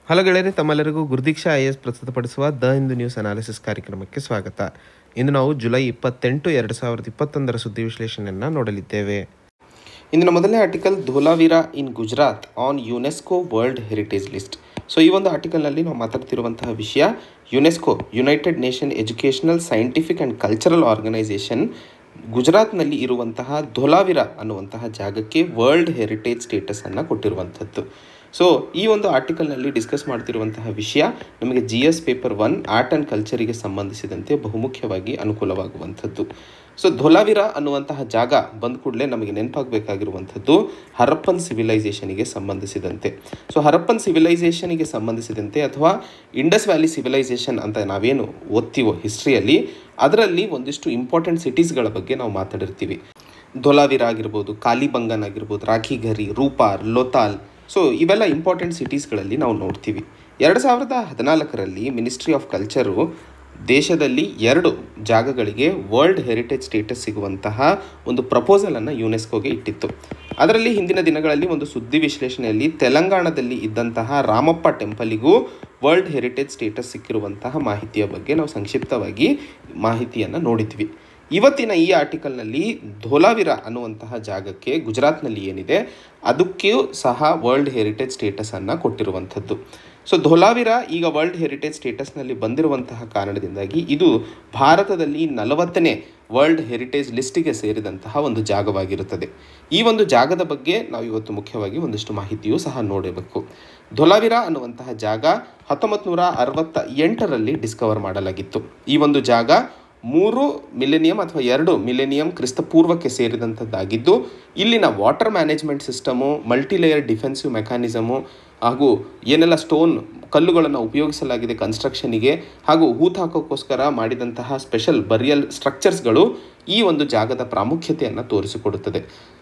hello ಗೆಳೆಯರೆ ತಮ್ಮೆಲ್ಲರಿಗೂ Gurudeeksha I S ಪ್ರಸ್ತುತಪಡಿಸುವ ದ ಹಿಂದೂ ನ್ಯೂಸ್ ಅನಾಲಿಸಿಸ್ ಕಾರ್ಯಕ್ರಮಕ್ಕೆ ಸ್ವಾಗತ ಇಂದು ನಾವು ಜುಲೈ ಇಪ್ಪತ್ತೆಂಟು ಎರಡು ಸಾವಿರದ ಇಪ್ಪತ್ತೊಂದರ ಸುದ್ದಿ ವಿಶ್ಲೇಷಣೆಯನ್ನು ನೋಡಲಿದ್ದೇವೆ ಇಂದಿನ ಮೊದಲನೇ article Dholavira in Gujarat on UNESCO world heritage list so ಈ ಒಂದು ಆರ್ಟಿಕಲ್ನಲ್ಲಿ ನಾವು ಮಾತಾಡ್ತಿರುವಂತಹ ವಿಷಯ UNESCO united nation educational scientific and cultural organisation ಗುಜರಾತ್ನಲ್ಲಿ ಇರುವಂತಹ ಧೋಲಾವಿರಾ ಅನ್ನುವಂತಹ ಜಾಗಕ್ಕೆ ವರ್ಲ್ಡ್ ಹೆರಿಟೇಜ್ ಸ್ಟೇಟಸನ್ನು ಕೊಟ್ಟಿರುವಂಥದ್ದು ಸೊ ಈ ಒಂದು ಆರ್ಟಿಕಲ್ನಲ್ಲಿ ಡಿಸ್ಕಸ್ ಮಾಡ್ತಿರುವಂತಹ ವಿಷಯ ನಮಗೆ G S paper one art and ಕಲ್ಚರಿಗೆ ಸಂಬಂಧಿಸಿದಂತೆ ಬಹುಮುಖ್ಯವಾಗಿ ಅನುಕೂಲವಾಗುವಂಥದ್ದು ಸೊ ಧೋಲಾವಿರಾ ಅನ್ನುವಂತಹ ಜಾಗ ಬಂದ ಕೂಡಲೇ ನಮಗೆ ನೆನಪಾಗಬೇಕಾಗಿರುವಂಥದ್ದು ಹರಪ್ಪನ್ ಸಿವಿಲೈಸೇಷನಿಗೆ ಸಂಬಂಧಿಸಿದಂತೆ ಸೊ ಹರಪ್ಪನ್ ಸಿವಿಲೈಸೇಷನಿಗೆ ಸಂಬಂಧಿಸಿದಂತೆ ಅಥವಾ ಇಂಡಸ್ ವ್ಯಾಲಿ ಸಿವಿಲೈಸೇಷನ್ ಅಂತ ನಾವೇನು ಓದ್ತೀವೋ ಹಿಸ್ಟ್ರಿಯಲ್ಲಿ ಅದರಲ್ಲಿ ಒಂದಿಷ್ಟು ಇಂಪಾರ್ಟೆಂಟ್ ಸಿಟೀಸ್ಗಳ ಬಗ್ಗೆ ನಾವು ಮಾತಾಡಿರ್ತೀವಿ ಧೋಲಾವಿರಾ ಆಗಿರ್ಬೋದು ಕಾಲಿಬಂಗನ್ ಆಗಿರ್ಬೋದು ರಾಖಿಘರಿ ರೂಪಾರ್ ಲೋತಾಲ್ ಸೊ ಇವೆಲ್ಲ ಇಂಪಾರ್ಟೆಂಟ್ ಸಿಟೀಸ್ಗಳಲ್ಲಿ ನಾವು ನೋಡ್ತೀವಿ ಎರಡು ಸಾವಿರದ ಹದಿನಾಲ್ಕರಲ್ಲಿ ಮಿನಿಸ್ಟ್ರಿ ಆಫ್ ಕಲ್ಚರು ದೇಶದಲ್ಲಿ ಎರಡು ಜಾಗಗಳಿಗೆ ವರ್ಲ್ಡ್ ಹೆರಿಟೇಜ್ ಸ್ಟೇಟಸ್ ಸಿಗುವಂತಹ ಒಂದು ಪ್ರಪೋಸಲನ್ನು ಯುನೆಸ್ಕೋಗೆ ಇಟ್ಟಿತ್ತು ಅದರಲ್ಲಿ ಹಿಂದಿನ ದಿನಗಳಲ್ಲಿ ಒಂದು ಸುದ್ದಿ ವಿಶ್ಲೇಷಣೆಯಲ್ಲಿ ತೆಲಂಗಾಣದಲ್ಲಿ ಇದ್ದಂತಹ ರಾಮಪ್ಪ ಟೆಂಪಲಿಗೂ ವರ್ಲ್ಡ್ ಹೆರಿಟೇಜ್ ಸ್ಟೇಟಸ್ ಸಿಕ್ಕಿರುವಂತಹ ಮಾಹಿತಿಯ ಬಗ್ಗೆ ನಾವು ಸಂಕ್ಷಿಪ್ತವಾಗಿ ಮಾಹಿತಿಯನ್ನು ನೋಡಿದ್ವಿ ಇವತ್ತಿನ ಈ ಆರ್ಟಿಕಲ್ನಲ್ಲಿ ಧೋಲಾವಿರಾ ಅನ್ನುವಂತಹ ಜಾಗಕ್ಕೆ ಗುಜರಾತ್ನಲ್ಲಿ ಏನಿದೆ ಅದಕ್ಕೂ ಸಹ ವರ್ಲ್ಡ್ ಹೆರಿಟೇಜ್ ಸ್ಟೇಟಸನ್ನು ಕೊಟ್ಟಿರುವಂಥದ್ದು ಸೊ ಧೋಲಾವಿರಾ ಈಗ ವರ್ಲ್ಡ್ ಹೆರಿಟೇಜ್ ಸ್ಟೇಟಸ್ನಲ್ಲಿ ಬಂದಿರುವಂತಹ ಕಾರಣದಿಂದಾಗಿ ಇದು ಭಾರತದಲ್ಲಿ ನಲವತ್ತನೇ ವರ್ಲ್ಡ್ ಹೆರಿಟೇಜ್ ಲಿಸ್ಟಿಗೆ ಸೇರಿದಂತಹ ಒಂದು ಜಾಗವಾಗಿರುತ್ತದೆ ಈ ಒಂದು ಜಾಗದ ಬಗ್ಗೆ ನಾವು ಇವತ್ತು ಮುಖ್ಯವಾಗಿ ಒಂದಿಷ್ಟು ಮಾಹಿತಿಯೂ ಸಹ ನೋಡಬೇಕು ಧೋಲಾವಿರಾ ಅನ್ನುವಂತಹ ಜಾಗ ಹತ್ತೊಂಬತ್ತು ನೂರ ಅರವತ್ತ ಎಂಟರಲ್ಲಿ ಡಿಸ್ಕವರ್ ಮಾಡಲಾಗಿತ್ತು ಈ ಒಂದು ಜಾಗ ಮೂರು ಮಿಲೆನಿಯಂ ಅಥವಾ ಎರಡು ಮಿಲೆನಿಯಂ ಕ್ರಿಸ್ತಪೂರ್ವಕ್ಕೆ ಸೇರಿದಂಥದ್ದಾಗಿದ್ದು ಇಲ್ಲಿನ water management system multilayer defensive mechanism ಹಾಗೂ ಏನೆಲ್ಲ ಸ್ಟೋನ್ ಕಲ್ಲುಗಳನ್ನು ಉಪಯೋಗಿಸಲಾಗಿದೆ ಕನ್ಸ್ಟ್ರಕ್ಷನಿಗೆ ಹಾಗೂ ಹೂತು ಹಾಕೋಕ್ಕೋಸ್ಕರ ಮಾಡಿದಂತಹ ಸ್ಪೆಷಲ್ ಬರಿಯಲ್ ಸ್ಟ್ರಕ್ಚರ್ಸ್ಗಳು ಈ ಒಂದು ಜಾಗದ ಪ್ರಾಮುಖ್ಯತೆಯನ್ನು ತೋರಿಸಿಕೊಡುತ್ತದೆ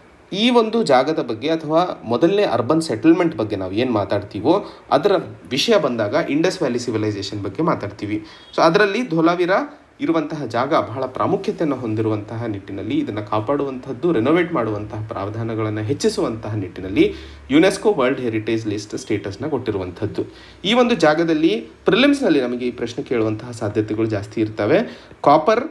ಈ ಒಂದು ಜಾಗದ ಬಗ್ಗೆ ಅಥವಾ ಮೊದಲನೇ ಅರ್ಬನ್ ಸೆಟಲ್ಮೆಂಟ್ ಬಗ್ಗೆ ನಾವು ಏನು ಮಾತಾಡ್ತೀವೋ ಅದರ ವಿಷಯ ಬಂದಾಗ ಇಂಡಸ್ ವ್ಯಾಲಿ ಸಿವಿಲೈಸೇಷನ್ ಬಗ್ಗೆ ಮಾತಾಡ್ತೀವಿ ಸೊ ಅದರಲ್ಲಿ ಧೋಲಾವಿರಾ ಇರುವಂತಹ ಜಾಗ ಬಹಳ ಪ್ರಾಮುಖ್ಯತೆಯನ್ನು ಹೊಂದಿರುವಂತಹ ನಿಟ್ಟಿನಲ್ಲಿ ಇದನ್ನು ಕಾಪಾಡುವಂಥದ್ದು ರೆನೋವೇಟ್ ಮಾಡುವಂತಹ ಪ್ರಾವಧಾನಗಳನ್ನು ಹೆಚ್ಚಿಸುವಂತಹ ನಿಟ್ಟಿನಲ್ಲಿ ಯುನೆಸ್ಕೋ ವರ್ಲ್ಡ್ ಹೆರಿಟೇಜ್ ಲಿಸ್ಟ್ ಸ್ಟೇಟಸ್ನ ಕೊಟ್ಟಿರುವಂಥದ್ದು ಈ ಒಂದು ಜಾಗದಲ್ಲಿ ಪ್ರಿಲಿಮ್ಸ್ನಲ್ಲಿ ನಮಗೆ ಈ ಪ್ರಶ್ನೆ ಕೇಳುವಂತಹ ಸಾಧ್ಯತೆಗಳು ಜಾಸ್ತಿ ಇರ್ತವೆ ಕಾಪರ್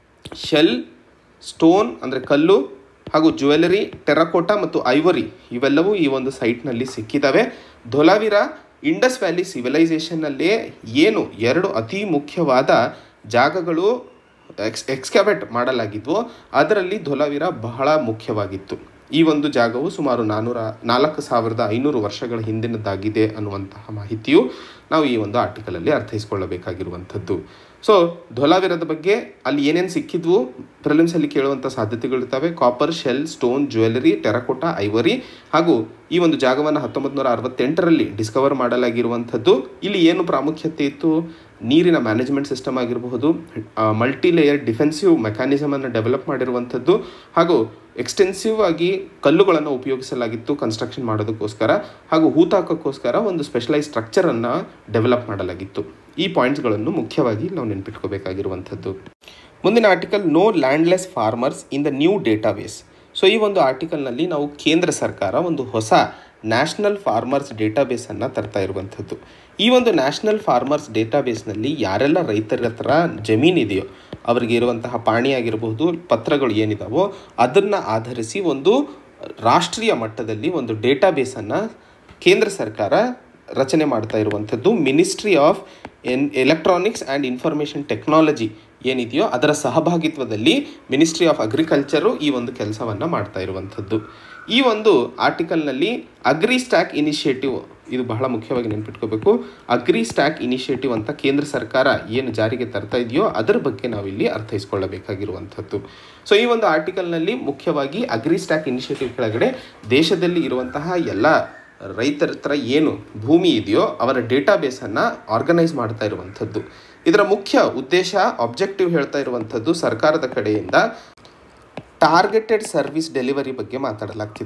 ಶೆಲ್ ಸ್ಟೋನ್ ಅಂದರೆ ಕಲ್ಲು ಹಾಗೂ ಜ್ಯುವೆಲರಿ ಟೆರಕೋಟಾ ಮತ್ತು ಐವರಿ ಇವೆಲ್ಲವೂ ಈ ಒಂದು ಸೈಟ್ನಲ್ಲಿ ಸಿಕ್ಕಿದ್ದಾವೆ ಧೋಲಾವಿರಾ ಇಂಡಸ್ ವ್ಯಾಲಿ ಸಿವಿಲೈಸೇಷನ್ನಲ್ಲೇ ಏನು ಎರಡು ಅತಿ ಮುಖ್ಯವಾದ ಜಾಗಗಳು ಎಕ್ಸ್ ಎಕ್ಸ್ಕ್ಯಾವೇಟ್ ಮಾಡಲಾಗಿದ್ವು ಅದರಲ್ಲಿ ಧೋಲಾವಿರಾ ಬಹಳ ಮುಖ್ಯವಾಗಿತ್ತು ಈ ಒಂದು ಜಾಗವು ಸುಮಾರು ನಾನ್ನೂರ ನಾಲ್ಕು ಸಾವಿರದ ಐನೂರು ವರ್ಷಗಳ ಹಿಂದಿನದ್ದಾಗಿದೆ ಅನ್ನುವಂತಹ ಮಾಹಿತಿಯು ನಾವು ಈ ಒಂದು ಆರ್ಟಿಕಲಲ್ಲಿ ಅರ್ಥೈಸ್ಕೊಳ್ಳಬೇಕಾಗಿರುವಂಥದ್ದು ಸೊ ಧೋಲಾವಿರದ ಬಗ್ಗೆ ಅಲ್ಲಿ ಏನೇನು ಸಿಕ್ಕಿದ್ವು ಪ್ರಿಲಿಮ್ಸಲ್ಲಿ ಕೇಳುವಂಥ ಸಾಧ್ಯತೆಗಳಿರ್ತವೆ copper shell stone jewellery terracotta ivory ಹಾಗೂ ಈ ಒಂದು ಜಾಗವನ್ನು ಹತ್ತೊಂಬತ್ತು ನೂರ ಅರವತ್ತೆಂಟರಲ್ಲಿ ಡಿಸ್ಕವರ್ ಮಾಡಲಾಗಿರುವಂಥದ್ದು ಇಲ್ಲಿ ಏನು ಪ್ರಾಮುಖ್ಯತೆ ಇತ್ತು ನೀರಿನ ಮ್ಯಾನೇಜ್ಮೆಂಟ್ ಸಿಸ್ಟಮ್ ಆಗಿರಬಹುದು ಮಲ್ಟಿ ಲೇಯರ್ ಡಿಫೆನ್ಸಿವ್ ಮೆಕ್ಯಾನಿಸಮನ್ನು ಡೆವಲಪ್ ಮಾಡಿರುವಂಥದ್ದು ಹಾಗೂ ಎಕ್ಸ್ಟೆನ್ಸಿವ್ ಆಗಿ ಕಲ್ಲುಗಳನ್ನು ಉಪಯೋಗಿಸಲಾಗಿತ್ತು ಕನ್ಸ್ಟ್ರಕ್ಷನ್ ಮಾಡೋದಕ್ಕೋಸ್ಕರ ಹಾಗೂ ಹೂತಾಕೋಕ್ಕೋಸ್ಕರ ಒಂದು ಸ್ಪೆಷಲೈಸ್ ಸ್ಟ್ರಕ್ಚರನ್ನು ಡೆವಲಪ್ ಮಾಡಲಾಗಿತ್ತು ಈ ಪಾಯಿಂಟ್ಸ್ಗಳನ್ನು ಮುಖ್ಯವಾಗಿ ನಾವು ನೆನ್ಪಿಟ್ಕೋಬೇಕಾಗಿರುವಂಥದ್ದು ಮುಂದಿನ article no landless farmers in the new database so ಈ ಒಂದು ಆರ್ಟಿಕಲ್ನಲ್ಲಿ ನಾವು ಕೇಂದ್ರ ಸರ್ಕಾರ ಒಂದು ಹೊಸ ನ್ಯಾಷನಲ್ ಫಾರ್ಮರ್ಸ್ ಡೇಟಾಬೇಸನ್ನು ತರ್ತಾ ಇರುವಂಥದ್ದು ಈ ಒಂದು ನ್ಯಾಷನಲ್ ಫಾರ್ಮರ್ಸ್ ಡೇಟಾಬೇಸ್ನಲ್ಲಿ ಯಾರೆಲ್ಲ ರೈತರ ಹತ್ರ ಜಮೀನಿದೆಯೋ ಅವರಿಗೆ ಇರುವಂತಹ ಪಾಣಿ ಆಗಿರಬಹುದು ಪತ್ರಗಳು ಏನಿದಾವೋ ಅದನ್ನು ಆಧರಿಸಿ ಒಂದು ರಾಷ್ಟ್ರೀಯ ಮಟ್ಟದಲ್ಲಿ ಒಂದು ಡೇಟಾಬೇಸನ್ನು ಕೇಂದ್ರ ಸರ್ಕಾರ ರಚನೆ ಮಾಡ್ತಾ ಇರುವಂಥದ್ದು ಮಿನಿಸ್ಟ್ರಿ ಆಫ್ ಎನ್ ಎಲೆಕ್ಟ್ರಾನಿಕ್ಸ್ ಆ್ಯಂಡ್ ಇನ್ಫಾರ್ಮೇಷನ್ ಟೆಕ್ನಾಲಜಿ ಏನಿದೆಯೋ ಅದರ ಸಹಭಾಗಿತ್ವದಲ್ಲಿ ಮಿನಿಸ್ಟ್ರಿ ಆಫ್ ಅಗ್ರಿಕಲ್ಚರು ಈ ಒಂದು ಕೆಲಸವನ್ನು ಮಾಡ್ತಾ ಇರುವಂಥದ್ದು ಈ ಒಂದು ಆರ್ಟಿಕಲ್ನಲ್ಲಿ ಅಗ್ರಿ ಸ್ಟ್ಯಾಕ್ ಇನಿಷಿಯೇಟಿವ್ ಇದು ಬಹಳ ಮುಖ್ಯವಾಗಿ ನೆನ್ಪಿಟ್ಕೋಬೇಕು ಅಗ್ರಿ ಸ್ಟ್ಯಾಕ್ ಇನಿಷಿಯೇಟಿವ್ ಅಂತ ಕೇಂದ್ರ ಸರ್ಕಾರ ಏನು ಜಾರಿಗೆ ತರ್ತಾ ಇದೆಯೋ ಅದರ ಬಗ್ಗೆ ನಾವಿಲ್ಲಿ ಅರ್ಥೈಸ್ಕೊಳ್ಳಬೇಕಾಗಿರುವಂಥದ್ದು ಸೊ ಈ ಒಂದು ಆರ್ಟಿಕಲ್ನಲ್ಲಿ ಮುಖ್ಯವಾಗಿ ಅಗ್ರಿ ಸ್ಟ್ಯಾಕ್ ಇನಿಷಿಯೇಟಿವ್ ಕೆಳಗಡೆ ದೇಶದಲ್ಲಿ ಇರುವಂತಹ ಎಲ್ಲ ರೈತರ ಹತ್ರ ಏನು ಭೂಮಿ ಇದೆಯೋ ಅವರ ಡೇಟಾಬೇಸನ್ನು ಆರ್ಗನೈಸ್ ಮಾಡ್ತಾ ಇರುವಂಥದ್ದು ಇದರ ಮುಖ್ಯ ಉದ್ದೇಶ ಆಬ್ಜೆಕ್ಟಿವ್ ಹೇಳ್ತಾ ಇರುವಂಥದ್ದು ಸರ್ಕಾರದ ಕಡೆಯಿಂದ ಟಾರ್ಗೆಟೆಡ್ ಸರ್ವಿಸ್ ಡೆಲಿವರಿ ಬಗ್ಗೆ ಮಾತಾಡಲಾಗ್ತಿದೆ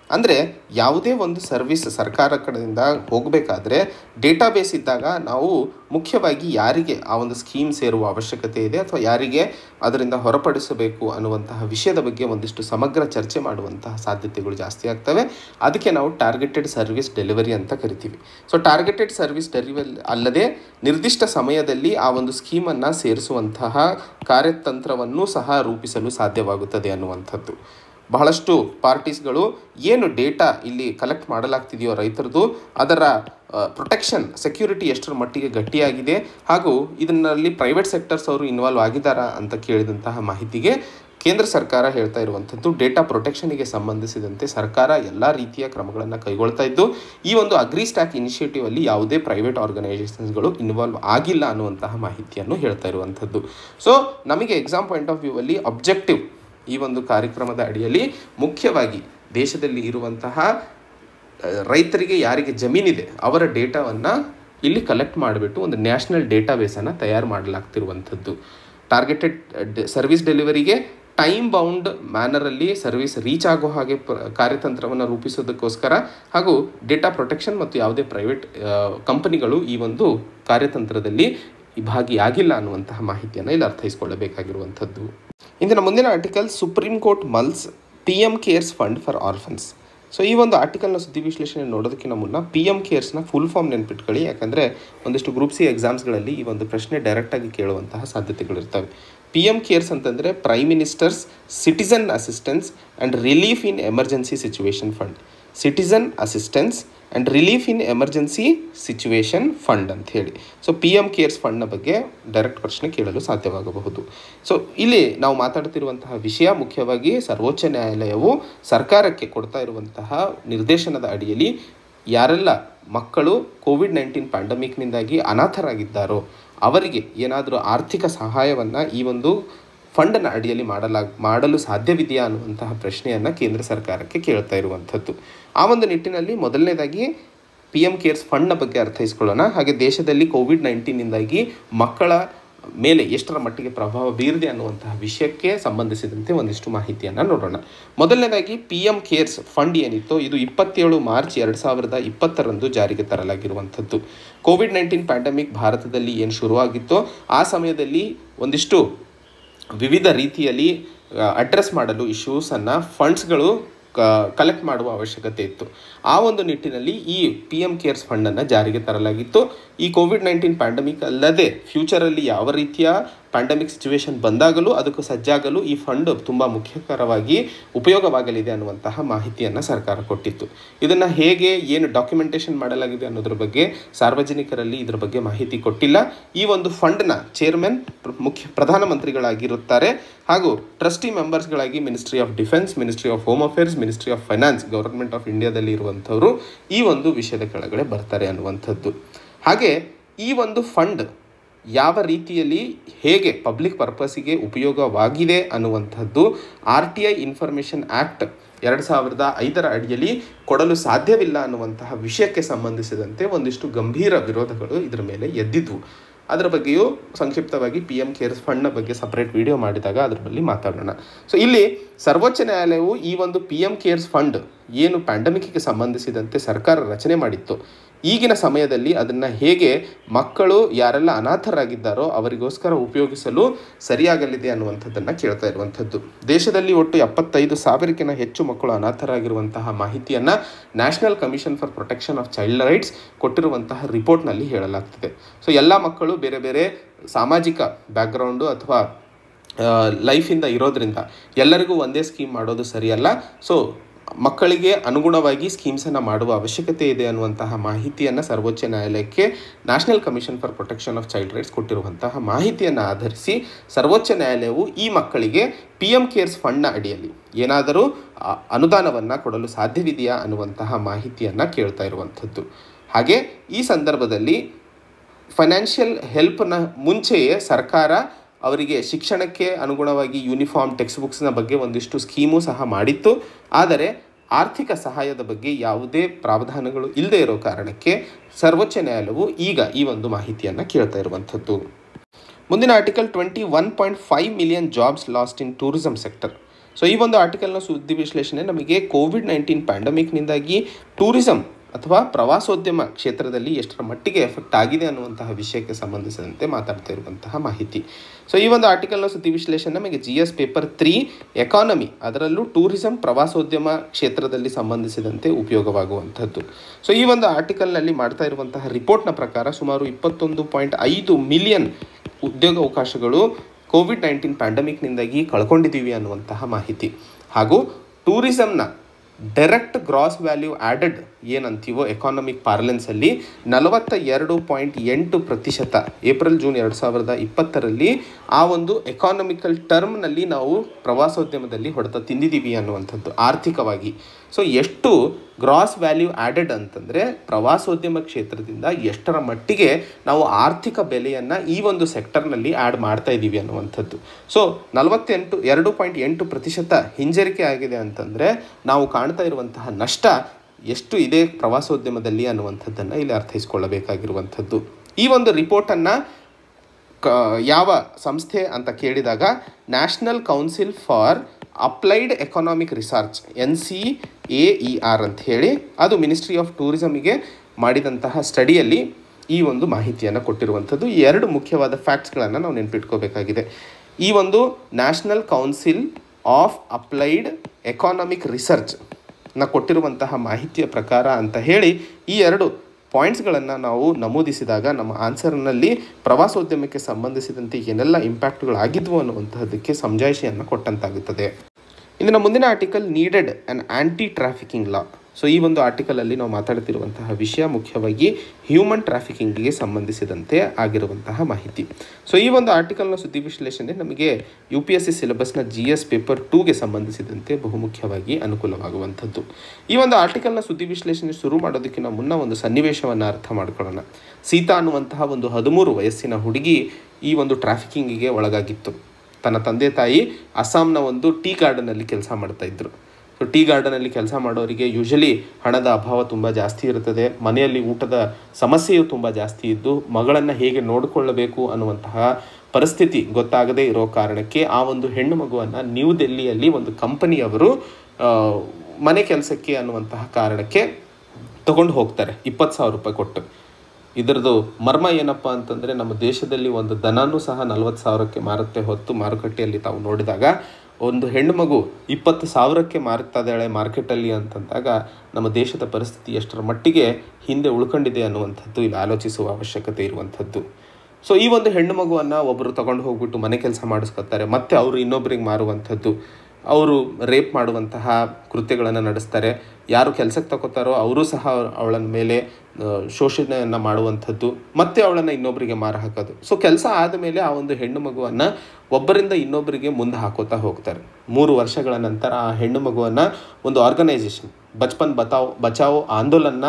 ಅಂದರೆ ಯಾವುದೇ ಒಂದು ಸರ್ವಿಸ್ ಸರ್ಕಾರ ಕಡೆಯಿಂದ ಹೋಗಬೇಕಾದ್ರೆ ಡೇಟಾಬೇಸ್ ಇದ್ದಾಗ ನಾವು ಮುಖ್ಯವಾಗಿ ಯಾರಿಗೆ ಆ ಒಂದು ಸ್ಕೀಮ್ ಸೇರುವ ಅವಶ್ಯಕತೆ ಇದೆ ಅಥವಾ ಯಾರಿಗೆ ಅದರಿಂದ ಹೊರಪಡಿಸಬೇಕು ಅನ್ನುವಂತಹ ವಿಷಯದ ಬಗ್ಗೆ ಒಂದಿಷ್ಟು ಸಮಗ್ರ ಚರ್ಚೆ ಮಾಡುವಂತಹ ಸಾಧ್ಯತೆಗಳು ಜಾಸ್ತಿ ಆಗ್ತವೆ ಅದಕ್ಕೆ ನಾವು ಟಾರ್ಗೆಟೆಡ್ ಸರ್ವಿಸ್ ಡೆಲಿವರಿ ಅಂತ ಕರಿತೀವಿ ಸೊ ಟಾರ್ಗೆಟೆಡ್ ಸರ್ವಿಸ್ ಡೆಲಿವರಿ ಅಲ್ಲದೆ ನಿರ್ದಿಷ್ಟ ಸಮಯದಲ್ಲಿ ಆ ಒಂದು ಸ್ಕೀಮನ್ನು ಸೇರಿಸುವಂತಹ ಕಾರ್ಯತಂತ್ರವನ್ನು ಸಹ ರೂಪಿಸಲು ಸಾಧ್ಯವಾಗುತ್ತದೆ ಅನ್ನುವಂಥದ್ದು ಬಹಳಷ್ಟು ಪಾರ್ಟೀಸ್ಗಳು ಏನು ಡೇಟಾ ಇಲ್ಲಿ ಕಲೆಕ್ಟ್ ಮಾಡಲಾಗ್ತಿದೆಯೋ ರೈತರದು ಅದರ ಪ್ರೊಟೆಕ್ಷನ್ ಸೆಕ್ಯೂರಿಟಿ ಎಷ್ಟರ ಮಟ್ಟಿಗೆ ಗಟ್ಟಿಯಾಗಿದೆ ಹಾಗೂ ಇದನ್ನಲ್ಲಿ ಪ್ರೈವೇಟ್ ಸೆಕ್ಟರ್ಸ್ ಅವರು ಇನ್ವಾಲ್ವ್ ಆಗಿದ್ದಾರಾ ಅಂತ ಕೇಳಿದಂತಹ ಮಾಹಿತಿಗೆ ಕೇಂದ್ರ ಸರ್ಕಾರ ಹೇಳ್ತಾ ಇರುವಂಥದ್ದು ಡೇಟಾ ಪ್ರೊಟೆಕ್ಷನಿಗೆ ಸಂಬಂಧಿಸಿದಂತೆ ಸರ್ಕಾರ ಎಲ್ಲ ರೀತಿಯ ಕ್ರಮಗಳನ್ನು ಕೈಗೊಳ್ತಾ ಇದ್ದು ಈ ಒಂದು ಅಗ್ರಿ ಸ್ಟ್ಯಾಕ್ ಇನಿಷಿಯೇಟಿವ್ ಅಲ್ಲಿ ಯಾವುದೇ ಪ್ರೈವೇಟ್ ಆರ್ಗನೈಸೇಷನ್ಸ್ಗಳು ಇನ್ವಾಲ್ವ್ ಆಗಿಲ್ಲ ಅನ್ನುವಂತಹ ಮಾಹಿತಿಯನ್ನು ಹೇಳ್ತಾ ಇರುವಂಥದ್ದು ಸೊ ನಮಗೆ ಎಕ್ಸಾಮ್ ಪಾಯಿಂಟ್ ಆಫ್ ವ್ಯೂ ಅಲ್ಲಿ ಅಬ್ಜೆಕ್ಟಿವ್ ಈ ಒಂದು ಕಾರ್ಯಕ್ರಮದ ಅಡಿಯಲ್ಲಿ ಮುಖ್ಯವಾಗಿ ದೇಶದಲ್ಲಿ ಇರುವಂತಹ ರೈತರಿಗೆ ಯಾರಿಗೆ ಜಮೀನಿದೆ ಅವರ ಡೇಟಾವನ್ನು ಇಲ್ಲಿ ಕಲೆಕ್ಟ್ ಮಾಡಿಬಿಟ್ಟು ಒಂದು ನ್ಯಾಷನಲ್ ಡೇಟಾಬೇಸನ್ನು ತಯಾರು ಮಾಡಲಾಗ್ತಿರುವಂಥದ್ದು ಟಾರ್ಗೆಟೆಡ್ ಸರ್ವಿಸ್ ಡೆಲಿವರಿಗೆ ಟೈಮ್ ಬೌಂಡ್ ಮ್ಯಾನರಲ್ಲಿ ಸರ್ವಿಸ್ ರೀಚ್ ಆಗೋ ಹಾಗೆ ಕಾರ್ಯತಂತ್ರವನ್ನು ರೂಪಿಸೋದಕ್ಕೋಸ್ಕರ ಹಾಗೂ ಡೇಟಾ ಪ್ರೊಟೆಕ್ಷನ್ ಮತ್ತು ಯಾವುದೇ ಪ್ರೈವೇಟ್ ಕಂಪನಿಗಳು ಈ ಒಂದು ಕಾರ್ಯತಂತ್ರದಲ್ಲಿ ಭಾಗಿಯಾಗಿಲ್ಲ ಅನ್ನುವಂತಹ ಮಾಹಿತಿಯನ್ನು ಇಲ್ಲಿ ಅರ್ಥೈಸಿಕೊಳ್ಳಬೇಕಾಗಿರುವಂಥದ್ದು ಇಂದಿನ ಮುಂದಿನ article supreme court mulls P M cares fund for orphans so ಈ ಒಂದು ಆರ್ಟಿಕಲ್ನ ಸುದ್ದಿ ವಿಶ್ಲೇಷಣೆ ನೋಡೋದಕ್ಕಿಂತ ಮುನ್ನ ಪಿ ಎಮ್ ಕೇರ್ಸ್ನ ಫುಲ್ ಫಾರ್ಮ್ ನೆನ್ಪಿಟ್ಕೊಳ್ಳಿ ಯಾಕಂದರೆ ಒಂದಿಷ್ಟು ಗ್ರೂಪ್ ಸಿ ಎಕ್ಸಾಮ್ಸ್ಗಳಲ್ಲಿ ಈ ಒಂದು ಪ್ರಶ್ನೆ ಡೈರೆಕ್ಟಾಗಿ ಕೇಳುವಂತಹ ಸಾಧ್ಯತೆಗಳಿರ್ತವೆ ಪಿ ಎಮ್ ಕೇರ್ಸ್ ಅಂತಂದರೆ prime ministers citizen assistance and relief in emergency situation fund citizen assistance and relief in emergency situation fund ಅಂತ ಹೇಳಿ ಸೊ ಪಿ ಎಮ್ ಕೇರ್ಸ್ ಫಂಡ್ನ ಬಗ್ಗೆ ಡೈರೆಕ್ಟ್ ಪ್ರಶ್ನೆ ಕೇಳಲು ಸಾಧ್ಯವಾಗಬಹುದು ಸೊ ಇಲ್ಲಿ ನಾವು ಮಾತಾಡ್ತಿರುವಂತಹ ವಿಷಯ ಮುಖ್ಯವಾಗಿ ಸರ್ವೋಚ್ಚ ನ್ಯಾಯಾಲಯವು ಸರ್ಕಾರಕ್ಕೆ ಕೊಡ್ತಾ ಇರುವಂತಹ ನಿರ್ದೇಶನದ ಅಡಿಯಲ್ಲಿ ಯಾರೆಲ್ಲ ಮಕ್ಕಳು ಕೋವಿಡ್ ನೈನ್ಟೀನ್ ಪ್ಯಾಂಡಮಿಕ್ನಿಂದಾಗಿ ಅನಾಥರಾಗಿದ್ದಾರೋ ಅವರಿಗೆ ಏನಾದರೂ ಆರ್ಥಿಕ ಸಹಾಯವನ್ನು ಈ ಒಂದು ಫಂಡನ ಅಡಿಯಲ್ಲಿ ಮಾಡಲಾಗ ಮಾಡಲು ಸಾಧ್ಯವಿದೆಯಾ ಅನ್ನುವಂತಹ ಪ್ರಶ್ನೆಯನ್ನು ಕೇಂದ್ರ ಸರ್ಕಾರಕ್ಕೆ ಕೇಳ್ತಾ ಇರುವಂಥದ್ದು ಆ ಒಂದು ನಿಟ್ಟಿನಲ್ಲಿ ಮೊದಲನೇದಾಗಿ ಪಿ ಎಮ್ ಕೇರ್ಸ್ ಫಂಡ್ನ ಬಗ್ಗೆ ಅರ್ಥೈಸ್ಕೊಳ್ಳೋಣ ಹಾಗೆ ದೇಶದಲ್ಲಿ ಕೋವಿಡ್ ನೈನ್ಟೀನಿಂದಾಗಿ ಮಕ್ಕಳ ಮೇಲೆ ಎಷ್ಟರ ಮಟ್ಟಿಗೆ ಪ್ರಭಾವ ಬೀರಿದೆ ಅನ್ನುವಂತಹ ವಿಷಯಕ್ಕೆ ಸಂಬಂಧಿಸಿದಂತೆ ಒಂದಿಷ್ಟು ಮಾಹಿತಿಯನ್ನು ನೋಡೋಣ ಮೊದಲನೇದಾಗಿ ಪಿ ಎಮ್ ಕೇರ್ಸ್ ಫಂಡ್ ಏನಿತ್ತು ಇದು ಇಪ್ಪತ್ತೇಳು ಮಾರ್ಚ್ ಎರಡು ಸಾವಿರದ ಇಪ್ಪತ್ತರಂದು ಜಾರಿಗೆ ತರಲಾಗಿರುವಂಥದ್ದು ಕೋವಿಡ್ ನೈನ್ಟೀನ್ ಪ್ಯಾಂಡಮಿಕ್ ಭಾರತದಲ್ಲಿ ಏನು ಶುರುವಾಗಿತ್ತೋ ಆ ಸಮಯದಲ್ಲಿ ಒಂದಿಷ್ಟು ವಿವಿಧ ರೀತಿಯಲ್ಲಿ ಅಡ್ರೆಸ್ ಮಾಡಲು ಇಶ್ಯೂಸನ್ನು ಫಂಡ್ಸ್ಗಳು ಕಲೆಕ್ಟ್ ಮಾಡುವ ಅವಶ್ಯಕತೆ ಇತ್ತು ಆ ಒಂದು ನಿಟ್ಟಿನಲ್ಲಿ ಈ ಪಿ ಎಮ್ ಕೇರ್ಸ್ ಫಂಡನ್ನು ಜಾರಿಗೆ ತರಲಾಗಿತ್ತು ಈ ಕೋವಿಡ್ ನೈನ್ಟೀನ್ ಪ್ಯಾಂಡಮಿಕ್ ಅಲ್ಲದೆ ಫ್ಯೂಚರಲ್ಲಿ ಯಾವ ರೀತಿಯ ಪ್ಯಾಂಡಮಿಕ್ ಸಿಚುವೇಶನ್ ಬಂದಾಗಲೂ ಅದಕ್ಕೂ ಸಜ್ಜಾಗಲು ಈ ಫಂಡ್ ತುಂಬ ಮುಖ್ಯಕರವಾಗಿ ಉಪಯೋಗವಾಗಲಿದೆ ಅನ್ನುವಂತಹ ಮಾಹಿತಿಯನ್ನು ಸರ್ಕಾರ ಕೊಟ್ಟಿತ್ತು ಇದನ್ನು ಹೇಗೆ ಏನು ಡಾಕ್ಯುಮೆಂಟೇಷನ್ ಮಾಡಲಾಗಿದೆ ಅನ್ನೋದ್ರ ಬಗ್ಗೆ ಸಾರ್ವಜನಿಕರಲ್ಲಿ ಇದರ ಬಗ್ಗೆ ಮಾಹಿತಿ ಕೊಟ್ಟಿಲ್ಲ ಈ ಒಂದು ಫಂಡ್ನ ಚೇರ್ಮನ್ ಮುಖ್ಯ ಪ್ರಧಾನಮಂತ್ರಿಗಳಾಗಿರುತ್ತಾರೆ ಹಾಗೂ ಟ್ರಸ್ಟಿ ಮೆಂಬರ್ಸ್ಗಳಾಗಿ ministry of defence ministry of home affairs ministry of finance government of ಇಂಡಿಯಾದಲ್ಲಿ ಇರುವಂಥವರು ಈ ಒಂದು ವಿಷಯದ ಕೆಳಗಡೆ ಬರ್ತಾರೆ ಅನ್ನುವಂಥದ್ದು ಹಾಗೆ ಈ ಒಂದು ಫಂಡ್ ಯಾವ ರೀತಿಯಲ್ಲಿ ಹೇಗೆ ಪಬ್ಲಿಕ್ ಪರ್ಪಸ್ಸಿಗೆ ಉಪಯೋಗವಾಗಿದೆ ಅನ್ನುವಂಥದ್ದು R T I information act ಎರಡು ಸಾವಿರದ ಐದರ ಅಡಿಯಲ್ಲಿ ಕೊಡಲು ಸಾಧ್ಯವಿಲ್ಲ ಅನ್ನುವಂತಹ ವಿಷಯಕ್ಕೆ ಸಂಬಂಧಿಸಿದಂತೆ ಒಂದಿಷ್ಟು ಗಂಭೀರ ವಿರೋಧಗಳು ಇದರ ಮೇಲೆ ಎದ್ದಿದ್ವು ಅದರ ಬಗ್ಗೆಯೂ ಸಂಕ್ಷಿಪ್ತವಾಗಿ ಪಿ ಎಮ್ ಕೇರ್ಸ್ ಫಂಡ್ನ ಬಗ್ಗೆ ಸಪ್ರೇಟ್ ವಿಡಿಯೋ ಮಾಡಿದಾಗ ಅದರ ಬಗ್ಗೆ ಮಾತಾಡೋಣ ಸೊ ಇಲ್ಲಿ ಸರ್ವೋಚ್ಚ ನ್ಯಾಯಾಲಯವು ಈ ಒಂದು ಪಿ ಎಮ್ ಕೇರ್ಸ್ ಫಂಡ್ ಏನು ಪ್ಯಾಂಡಮಿಕ್ಗೆ ಸಂಬಂಧಿಸಿದಂತೆ ಸರ್ಕಾರ ರಚನೆ ಮಾಡಿತ್ತು ಈಗಿನ ಸಮಯದಲ್ಲಿ ಅದನ್ನು ಹೇಗೆ ಮಕ್ಕಳು ಯಾರೆಲ್ಲ ಅನಾಥರಾಗಿದ್ದಾರೋ ಅವರಿಗೋಸ್ಕರ ಉಪಯೋಗಿಸಲು ಸರಿಯಾಗಲಿದೆ ಅನ್ನುವಂಥದ್ದನ್ನು ಕೇಳ್ತಾ ಇರುವಂಥದ್ದು ದೇಶದಲ್ಲಿ ಒಟ್ಟು ಎಪ್ಪತ್ತೈದು ಸಾವಿರಕ್ಕಿಂತ ಹೆಚ್ಚು ಮಕ್ಕಳು ಅನಾಥರಾಗಿರುವಂತಹ ಮಾಹಿತಿಯನ್ನು national commission for protection of child rights ಕೊಟ್ಟಿರುವಂತಹ ರಿಪೋರ್ಟ್ನಲ್ಲಿ ಹೇಳಲಾಗ್ತಿದೆ ಸೊ ಎಲ್ಲ ಮಕ್ಕಳು ಬೇರೆ ಬೇರೆ ಸಾಮಾಜಿಕ ಬ್ಯಾಕ್ಗ್ರೌಂಡು ಅಥವಾ ಲೈಫಿಂದ ಇರೋದ್ರಿಂದ ಎಲ್ಲರಿಗೂ ಒಂದೇ ಸ್ಕೀಮ್ ಮಾಡೋದು ಸರಿಯಲ್ಲ ಸೊ ಮಕ್ಕಳಿಗೆ ಅನುಗುಣವಾಗಿ ಸ್ಕೀಮ್ಸನ್ನು ಮಾಡುವ ಅವಶ್ಯಕತೆ ಇದೆ ಅನ್ನುವಂತಹ ಮಾಹಿತಿಯನ್ನು ಸರ್ವೋಚ್ಚ ನ್ಯಾಯಾಲಯಕ್ಕೆ national commission for protection of child rights ಕೊಟ್ಟಿರುವಂತಹ ಮಾಹಿತಿಯನ್ನು ಆಧರಿಸಿ ಸರ್ವೋಚ್ಚ ನ್ಯಾಯಾಲಯವು ಈ ಮಕ್ಕಳಿಗೆ ಪಿ ಎಮ್ ಕೇರ್ಸ್ ಫಂಡ್ನ ಅಡಿಯಲ್ಲಿ ಏನಾದರೂ ಅನುದಾನವನ್ನು ಕೊಡಲು ಸಾಧ್ಯವಿದೆಯಾ ಅನ್ನುವಂತಹ ಮಾಹಿತಿಯನ್ನು ಕೇಳ್ತಾ ಇರುವಂಥದ್ದು ಹಾಗೆ ಈ ಸಂದರ್ಭದಲ್ಲಿ ಫೈನಾನ್ಷಿಯಲ್ ಹೆಲ್ಪ್ನ ಮುಂಚೆಯೇ ಸರ್ಕಾರ ಅವರಿಗೆ ಶಿಕ್ಷಣಕ್ಕೆ ಅನುಗುಣವಾಗಿ ಯೂನಿಫಾರ್ಮ್ ಟೆಕ್ಸ್ಟ್ ಬುಕ್ಸ್ನ ಬಗ್ಗೆ ಒಂದಿಷ್ಟು ಸ್ಕೀಮು ಸಹ ಮಾಡಿತ್ತು ಆದರೆ ಆರ್ಥಿಕ ಸಹಾಯದ ಬಗ್ಗೆ ಯಾವುದೇ ಪ್ರಾವಧಾನಗಳು ಇಲ್ಲದೆ ಇರೋ ಕಾರಣಕ್ಕೆ ಸರ್ವೋಚ್ಚ ನ್ಯಾಯಾಲಯವು ಈಗ ಈ ಒಂದು ಮಾಹಿತಿಯನ್ನು ಕೇಳ್ತಾ ಇರುವಂಥದ್ದು ಮುಂದಿನ article twenty one point five million jobs lost in tourism sector so ಈ ಒಂದು ಆರ್ಟಿಕಲ್ನ ಸುದ್ದಿ ವಿಶ್ಲೇಷಣೆ ನಮಗೆ ಕೋವಿಡ್ ನೈನ್ಟೀನ್ ಪ್ಯಾಂಡಮಿಕ್ನಿಂದಾಗಿ ಟೂರಿಸಂ ಅಥವಾ ಪ್ರವಾಸೋದ್ಯಮ ಕ್ಷೇತ್ರದಲ್ಲಿ ಎಷ್ಟರ ಮಟ್ಟಿಗೆ ಎಫೆಕ್ಟ್ ಆಗಿದೆ ಅನ್ನುವಂತಹ ವಿಷಯಕ್ಕೆ ಸಂಬಂಧಿಸಿದಂತೆ ಮಾತಾಡ್ತಾ ಇರುವಂತಹ ಮಾಹಿತಿ ಸೊ ಈ ಒಂದು ಆರ್ಟಿಕಲ್ನ ಸುದ್ದಿ ವಿಶ್ಲೇಷಣೆ ನಮಗೆ G S paper three economy ಅದರಲ್ಲೂ ಟೂರಿಸಂ ಪ್ರವಾಸೋದ್ಯಮ ಕ್ಷೇತ್ರದಲ್ಲಿ ಸಂಬಂಧಿಸಿದಂತೆ ಉಪಯೋಗವಾಗುವಂಥದ್ದು ಸೊ ಈ ಒಂದು ಆರ್ಟಿಕಲ್ನಲ್ಲಿ ಮಾಡ್ತಾ ಇರುವಂತಹ ರಿಪೋರ್ಟ್ನ ಪ್ರಕಾರ ಸುಮಾರು ಇಪ್ಪತ್ತೊಂದು ಪಾಯಿಂಟ್ ಐದು ಮಿಲಿಯನ್ ಉದ್ಯೋಗ ಅವಕಾಶಗಳು ಕೋವಿಡ್ ನೈನ್ಟೀನ್ ಪ್ಯಾಂಡಮಿಕ್ನಿಂದಾಗಿ ಕಳ್ಕೊಂಡಿದ್ದೀವಿ ಅನ್ನುವಂತಹ ಮಾಹಿತಿ ಹಾಗೂ ಟೂರಿಸಂನ ಡೈರೆಕ್ಟ್ ಗ್ರಾಸ್ ವ್ಯಾಲ್ಯೂ ಆ್ಯಡೆಡ್ ಏನಂತೀವೋ ಎಕಾನಮಿಕ್ ಪಾರ್ಲೆನ್ಸಲ್ಲಿ ನಲವತ್ತ ಎರಡು ಪಾಯಿಂಟ್ ಎಂಟು ಪ್ರತಿಶತ ಏಪ್ರಿಲ್ ಜೂನ್ ಎರಡು ಸಾವಿರದ ಇಪ್ಪತ್ತರಲ್ಲಿ ಆ ಒಂದು ಎಕಾನಮಿಕಲ್ ಟರ್ಮ್ನಲ್ಲಿ ನಾವು ಪ್ರವಾಸೋದ್ಯಮದಲ್ಲಿ ಹೊಡೆತ ತಿಂದಿದ್ದೀವಿ ಅನ್ನುವಂಥದ್ದು ಆರ್ಥಿಕವಾಗಿ ಸೊ ಎಷ್ಟು ಗ್ರಾಸ್ ವ್ಯಾಲ್ಯೂ ಆ್ಯಡೆಡ್ ಅಂತಂದರೆ ಪ್ರವಾಸೋದ್ಯಮ ಕ್ಷೇತ್ರದಿಂದ ಎಷ್ಟರ ಮಟ್ಟಿಗೆ ನಾವು ಆರ್ಥಿಕ ಬೆಲೆಯನ್ನು ಈ ಒಂದು ಸೆಕ್ಟರ್ನಲ್ಲಿ ಆ್ಯಡ್ ಮಾಡ್ತಾ ಇದ್ದೀವಿ ಅನ್ನುವಂಥದ್ದು ಸೊ ನಲವತ್ತೆಂಟು ಎರಡು ಪಾಯಿಂಟ್ ಎಂಟು ಪ್ರತಿಶತ ಹಿಂಜರಿಕೆ ಆಗಿದೆ ಅಂತಂದರೆ ನಾವು ಕಾಣ್ತಾ ಇರುವಂತಹ ನಷ್ಟ ಎಷ್ಟು ಇದೆ ಪ್ರವಾಸೋದ್ಯಮದಲ್ಲಿ ಅನ್ನುವಂಥದ್ದನ್ನು ಇಲ್ಲಿ ಅರ್ಥೈಸ್ಕೊಳ್ಳಬೇಕಾಗಿರುವಂಥದ್ದು ಈ ಒಂದು ರಿಪೋರ್ಟನ್ನು ಕ ಯಾವ ಸಂಸ್ಥೆ ಅಂತ ಕೇಳಿದಾಗ national council for applied economic research N C A E R ಅಂತ ಹೇಳಿ ಅದು ಮಿನಿಸ್ಟ್ರಿ ಆಫ್ ಟೂರಿಸಮಿಗೆ ಮಾಡಿದಂತಹ ಸ್ಟಡಿಯಲ್ಲಿ ಈ ಒಂದು ಮಾಹಿತಿಯನ್ನು ಕೊಟ್ಟಿರುವಂಥದ್ದು ಈ ಎರಡು ಮುಖ್ಯವಾದ ಫ್ಯಾಕ್ಟ್ಸ್ಗಳನ್ನು ನಾವು ನೆನ್ಪಿಟ್ಕೋಬೇಕಾಗಿದೆ ಈ ಒಂದು national council of applied economic research ನ ಕೊಟ್ಟಿರುವಂತಹ ಮಾಹಿತಿಯ ಪ್ರಕಾರ ಅಂತ ಹೇಳಿ ಈ ಎರಡು ಪಾಯಿಂಟ್ಸ್ಗಳನ್ನು ನಾವು ನಮೂದಿಸಿದಾಗ ನಮ್ಮ ಆನ್ಸರ್ನಲ್ಲಿ ಪ್ರವಾಸೋದ್ಯಮಕ್ಕೆ ಸಂಬಂಧಿಸಿದಂತೆ ಏನೆಲ್ಲ ಇಂಪ್ಯಾಕ್ಟ್ಗಳಾಗಿದ್ವು ಅನ್ನುವಂತಹದಕ್ಕೆ ಸಮಜಾಯಿಷಿಯನ್ನು ಕೊಟ್ಟಂತಾಗುತ್ತದೆ ಇಂದಿನ ಮುಂದಿನ article needed an anti trafficking law so ಈ ಒಂದು ಆರ್ಟಿಕಲಲ್ಲಿ ನಾವು ಮಾತಾಡ್ತಿರುವಂತಹ ವಿಷಯ ಮುಖ್ಯವಾಗಿ ಹ್ಯೂಮನ್ ಟ್ರಾಫಿಕಿಂಗಿಗೆ ಸಂಬಂಧಿಸಿದಂತೆ ಆಗಿರುವಂತಹ ಮಾಹಿತಿ ಸೊ ಈ ಒಂದು ಆರ್ಟಿಕಲ್ನ ಸುದ್ದಿ ವಿಶ್ಲೇಷಣೆ ನಮಗೆ ಯು ಪಿ ಎಸ್ ಸಿ ಸಿಲೆಬಸ್ನ ಜಿ ಎಸ್ ಪೇಪರ್ ಟೂಗೆ ಸಂಬಂಧಿಸಿದಂತೆ ಬಹುಮುಖ್ಯವಾಗಿ ಅನುಕೂಲವಾಗುವಂಥದ್ದು ಈ ಒಂದು ಆರ್ಟಿಕಲ್ನ ಸುದ್ದಿ ವಿಶ್ಲೇಷಣೆ ಶುರು ಮಾಡೋದಕ್ಕಿಂತ ಮುನ್ನ ಒಂದು ಸನ್ನಿವೇಶವನ್ನು ಅರ್ಥ ಮಾಡ್ಕೊಳ್ಳೋಣ ಸೀತಾ ಅನ್ನುವಂತಹ ಒಂದು ಹದಿಮೂರು ವಯಸ್ಸಿನ ಹುಡುಗಿ ಈ ಒಂದು ಟ್ರಾಫಿಕಿಂಗಿಗೆ ಒಳಗಾಗಿತ್ತು ತನ್ನ ತಂದೆ ತಾಯಿ ಅಸ್ಸಾಂನ ಒಂದು ಟೀ ಗಾರ್ಡನಲ್ಲಿ ಕೆಲಸ ಮಾಡ್ತಾ ಇದ್ರು ಸೊ ಟೀ ಗಾರ್ಡನಲ್ಲಿ ಕೆಲಸ ಮಾಡೋರಿಗೆ ಯೂಶಲಿ ಹಣದ ಅಭಾವ ತುಂಬ ಜಾಸ್ತಿ ಇರುತ್ತದೆ ಮನೆಯಲ್ಲಿ ಊಟದ ಸಮಸ್ಯೆಯು ತುಂಬ ಜಾಸ್ತಿ ಇದ್ದು ಮಗಳನ್ನು ಹೇಗೆ ನೋಡಿಕೊಳ್ಳಬೇಕು ಅನ್ನುವಂತಹ ಪರಿಸ್ಥಿತಿ ಗೊತ್ತಾಗದೇ ಇರೋ ಕಾರಣಕ್ಕೆ ಆ ಒಂದು ಹೆಣ್ಣು ಮಗುವನ್ನು ನ್ಯೂ ದೆಲ್ಲಿಯಲ್ಲಿ ಒಂದು ಕಂಪನಿಯವರು ಮನೆ ಕೆಲಸಕ್ಕೆ ಅನ್ನುವಂತಹ ಕಾರಣಕ್ಕೆ ತಗೊಂಡು ಹೋಗ್ತಾರೆ ಇಪ್ಪತ್ತು ಸಾವಿರ ರೂಪಾಯಿ ಕೊಟ್ಟು ಇದರದ್ದು ಮರ್ಮ ಏನಪ್ಪ ಅಂತಂದರೆ ನಮ್ಮ ದೇಶದಲ್ಲಿ ಒಂದು ದನನೂ ಸಹ ನಲ್ವತ್ತು ಸಾವಿರಕ್ಕೆ ಮಾರುತ್ತೆ ಹೊತ್ತು ಮಾರುಕಟ್ಟೆಯಲ್ಲಿ ತಾವು ನೋಡಿದಾಗ ಒಂದು ಹೆಣ್ಣು ಮಗು ಇಪ್ಪತ್ತು ಸಾವಿರಕ್ಕೆ ಮಾರುತ್ತಾ ಇದ್ದಾಳೆ ಮಾರ್ಕೆಟಲ್ಲಿ ಅಂತಂದಾಗ ನಮ್ಮ ದೇಶದ ಪರಿಸ್ಥಿತಿ ಎಷ್ಟರ ಮಟ್ಟಿಗೆ ಹಿಂದೆ ಉಳ್ಕೊಂಡಿದೆ ಅನ್ನುವಂಥದ್ದು ಇಲ್ಲಿ ಆಲೋಚಿಸುವ ಅವಶ್ಯಕತೆ ಇರುವಂಥದ್ದು ಸೊ ಈ ಒಂದು ಹೆಣ್ಣು ಮಗುವನ್ನು ಒಬ್ಬರು ತಗೊಂಡು ಹೋಗ್ಬಿಟ್ಟು ಮನೆ ಕೆಲಸ ಮಾಡಿಸ್ಕೊತಾರೆ ಮತ್ತೆ ಅವರು ಇನ್ನೊಬ್ಬರಿಗೆ ಮಾರುವಂಥದ್ದು ಅವರು ರೇಪ್ ಮಾಡುವಂತಹ ಕೃತ್ಯಗಳನ್ನು ನಡೆಸ್ತಾರೆ ಯಾರು ಕೆಲಸಕ್ಕೆ ತಗೋತಾರೋ ಅವರು ಸಹ ಅವಳ ಮೇಲೆ ಶೋಷಣೆಯನ್ನು ಮಾಡುವಂಥದ್ದು ಮತ್ತೆ ಅವಳನ್ನು ಇನ್ನೊಬ್ಬರಿಗೆ ಮಾರ ಹಾಕೋದು ಸೊ ಕೆಲಸ ಆದಮೇಲೆ ಆ ಒಂದು ಹೆಣ್ಣು ಮಗುವನ್ನು ಒಬ್ಬರಿಂದ ಇನ್ನೊಬ್ಬರಿಗೆ ಮುಂದೆ ಹಾಕೋತಾ ಹೋಗ್ತಾರೆ ಮೂರು ವರ್ಷಗಳ ನಂತರ ಆ ಹೆಣ್ಣು ಮಗುವನ್ನು ಒಂದು ಆರ್ಗನೈಸೇಷನ್ ಬಚ್ಪನ್ ಬತಾವ್ ಬಚಾವೋ ಆಂದೋಲನ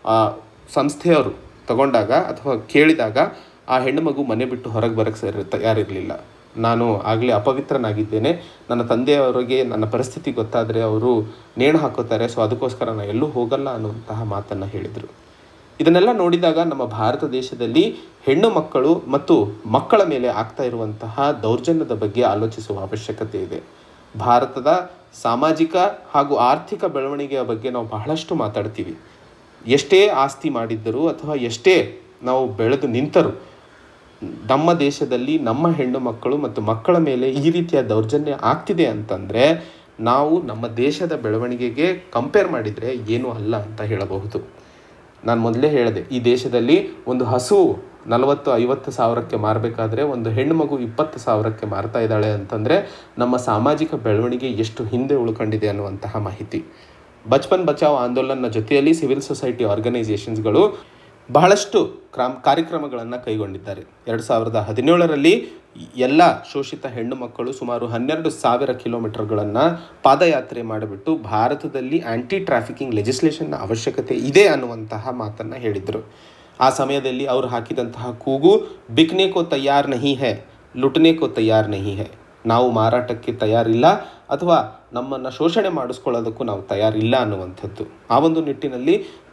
ಸಂಸ್ಥೆಯವರು ತಗೊಂಡಾಗ ಅಥವಾ ಕೇಳಿದಾಗ ಆ ಹೆಣ್ಣು ಮಗು ಮನೆ ಬಿಟ್ಟು ಹೊರಗೆ ಬರೋಕ್ಕೆ ಸರಿ ತಯಾರಿರಲಿಲ್ಲ ನಾನು ಆಗಲೇ ಅಪವಿತ್ರನಾಗಿದ್ದೇನೆ ನನ್ನ ತಂದೆಯವರಿಗೆ ನನ್ನ ಪರಿಸ್ಥಿತಿ ಗೊತ್ತಾದರೆ ಅವರು ನೇಣು ಹಾಕೋತಾರೆ ಸೊ ಅದಕ್ಕೋಸ್ಕರ ನಾನು ಎಲ್ಲೂ ಹೋಗಲ್ಲ ಅನ್ನುವಂತಹ ಮಾತನ್ನು ಹೇಳಿದರು ಇದನ್ನೆಲ್ಲ ನೋಡಿದಾಗ ನಮ್ಮ ಭಾರತ ದೇಶದಲ್ಲಿ ಹೆಣ್ಣು ಮಕ್ಕಳು ಮತ್ತು ಮಕ್ಕಳ ಮೇಲೆ ಆಗ್ತಾ ಇರುವಂತಹ ದೌರ್ಜನ್ಯದ ಬಗ್ಗೆ ಆಲೋಚಿಸುವ ಅವಶ್ಯಕತೆ ಇದೆ ಭಾರತದ ಸಾಮಾಜಿಕ ಹಾಗೂ ಆರ್ಥಿಕ ಬೆಳವಣಿಗೆಯ ಬಗ್ಗೆ ನಾವು ಬಹಳಷ್ಟು ಮಾತಾಡ್ತೀವಿ ಎಷ್ಟೇ ಆಸ್ತಿ ಮಾಡಿದ್ದರೂ ಅಥವಾ ಎಷ್ಟೇ ನಾವು ಬೆಳೆದು ನಿಂತರೂ ನಮ್ಮ ದೇಶದಲ್ಲಿ ನಮ್ಮ ಹೆಣ್ಣು ಮಕ್ಕಳು ಮತ್ತು ಮಕ್ಕಳ ಮೇಲೆ ಈ ರೀತಿಯ ದೌರ್ಜನ್ಯ ಆಗ್ತಿದೆ ಅಂತಂದರೆ ನಾವು ನಮ್ಮ ದೇಶದ ಬೆಳವಣಿಗೆಗೆ ಕಂಪೇರ್ ಮಾಡಿದರೆ ಏನೂ ಅಲ್ಲ ಅಂತ ಹೇಳಬಹುದು ನಾನು ಮೊದಲೇ ಹೇಳಿದೆ ಈ ದೇಶದಲ್ಲಿ ಒಂದು ಹಸು ನಲವತ್ತು ಐವತ್ತು ಸಾವಿರಕ್ಕೆ ಮಾರಬೇಕಾದ್ರೆ ಒಂದು ಹೆಣ್ಣು ಮಗು ಇಪ್ಪತ್ತು ಸಾವಿರಕ್ಕೆ ಮಾರ್ತಾ ಇದ್ದಾಳೆ ಅಂತಂದರೆ ನಮ್ಮ ಸಾಮಾಜಿಕ ಬೆಳವಣಿಗೆ ಎಷ್ಟು ಹಿಂದೆ ಉಳ್ಕೊಂಡಿದೆ ಅನ್ನುವಂತಹ ಮಾಹಿತಿ ಬಚ್ಪನ್ ಬಚಾವ್ ಆಂದೋಲನ ಜೊತೆಯಲ್ಲಿ ಸಿವಿಲ್ ಸೊಸೈಟಿ ಆರ್ಗನೈಸೇಷನ್ಸ್ಗಳು ಬಹಳಷ್ಟು ಕ್ರಾಮ್ ಕಾರ್ಯಕ್ರಮಗಳನ್ನು ಕೈಗೊಂಡಿದ್ದಾರೆ ಎರಡು ಸಾವಿರದ ಹದಿನೇಳರಲ್ಲಿ ಎಲ್ಲ ಶೋಷಿತ ಹೆಣ್ಣು ಮಕ್ಕಳು ಸುಮಾರು ಹನ್ನೆರಡು ಸಾವಿರ ಕಿಲೋಮೀಟರ್ಗಳನ್ನು ಪಾದಯಾತ್ರೆ ಮಾಡಿಬಿಟ್ಟು ಭಾರತದಲ್ಲಿ ಆ್ಯಂಟಿ ಟ್ರಾಫಿಕಿಂಗ್ ಲೆಜಿಸ್ಲೇಷನ್ನ ಅವಶ್ಯಕತೆ ಇದೆ ಅನ್ನುವಂತಹ ಮಾತನ್ನು ಹೇಳಿದರು ಆ ಸಮಯದಲ್ಲಿ ಅವರು ಹಾಕಿದಂತಹ ಕೂಗು ಬಿಕ್ನೆ ಕೋ ತಯಾರ್ ನಹಿ ಹೈ ಲುಟ್ನೆ ಕೋ ತಯಾರ್ ನಹಿ ಹೈ ನಾವು ಮಾರಾಟಕ್ಕೆ ತಯಾರಿಲ್ಲ ಅಥವಾ ನಮ್ಮನ್ನು ಶೋಷಣೆ ಮಾಡಿಸ್ಕೊಳ್ಳೋದಕ್ಕೂ ನಾವು ತಯಾರಿಲ್ಲ ಅನ್ನುವಂಥದ್ದು ಆ ಒಂದು ನಿಟ್ಟಿನಲ್ಲಿ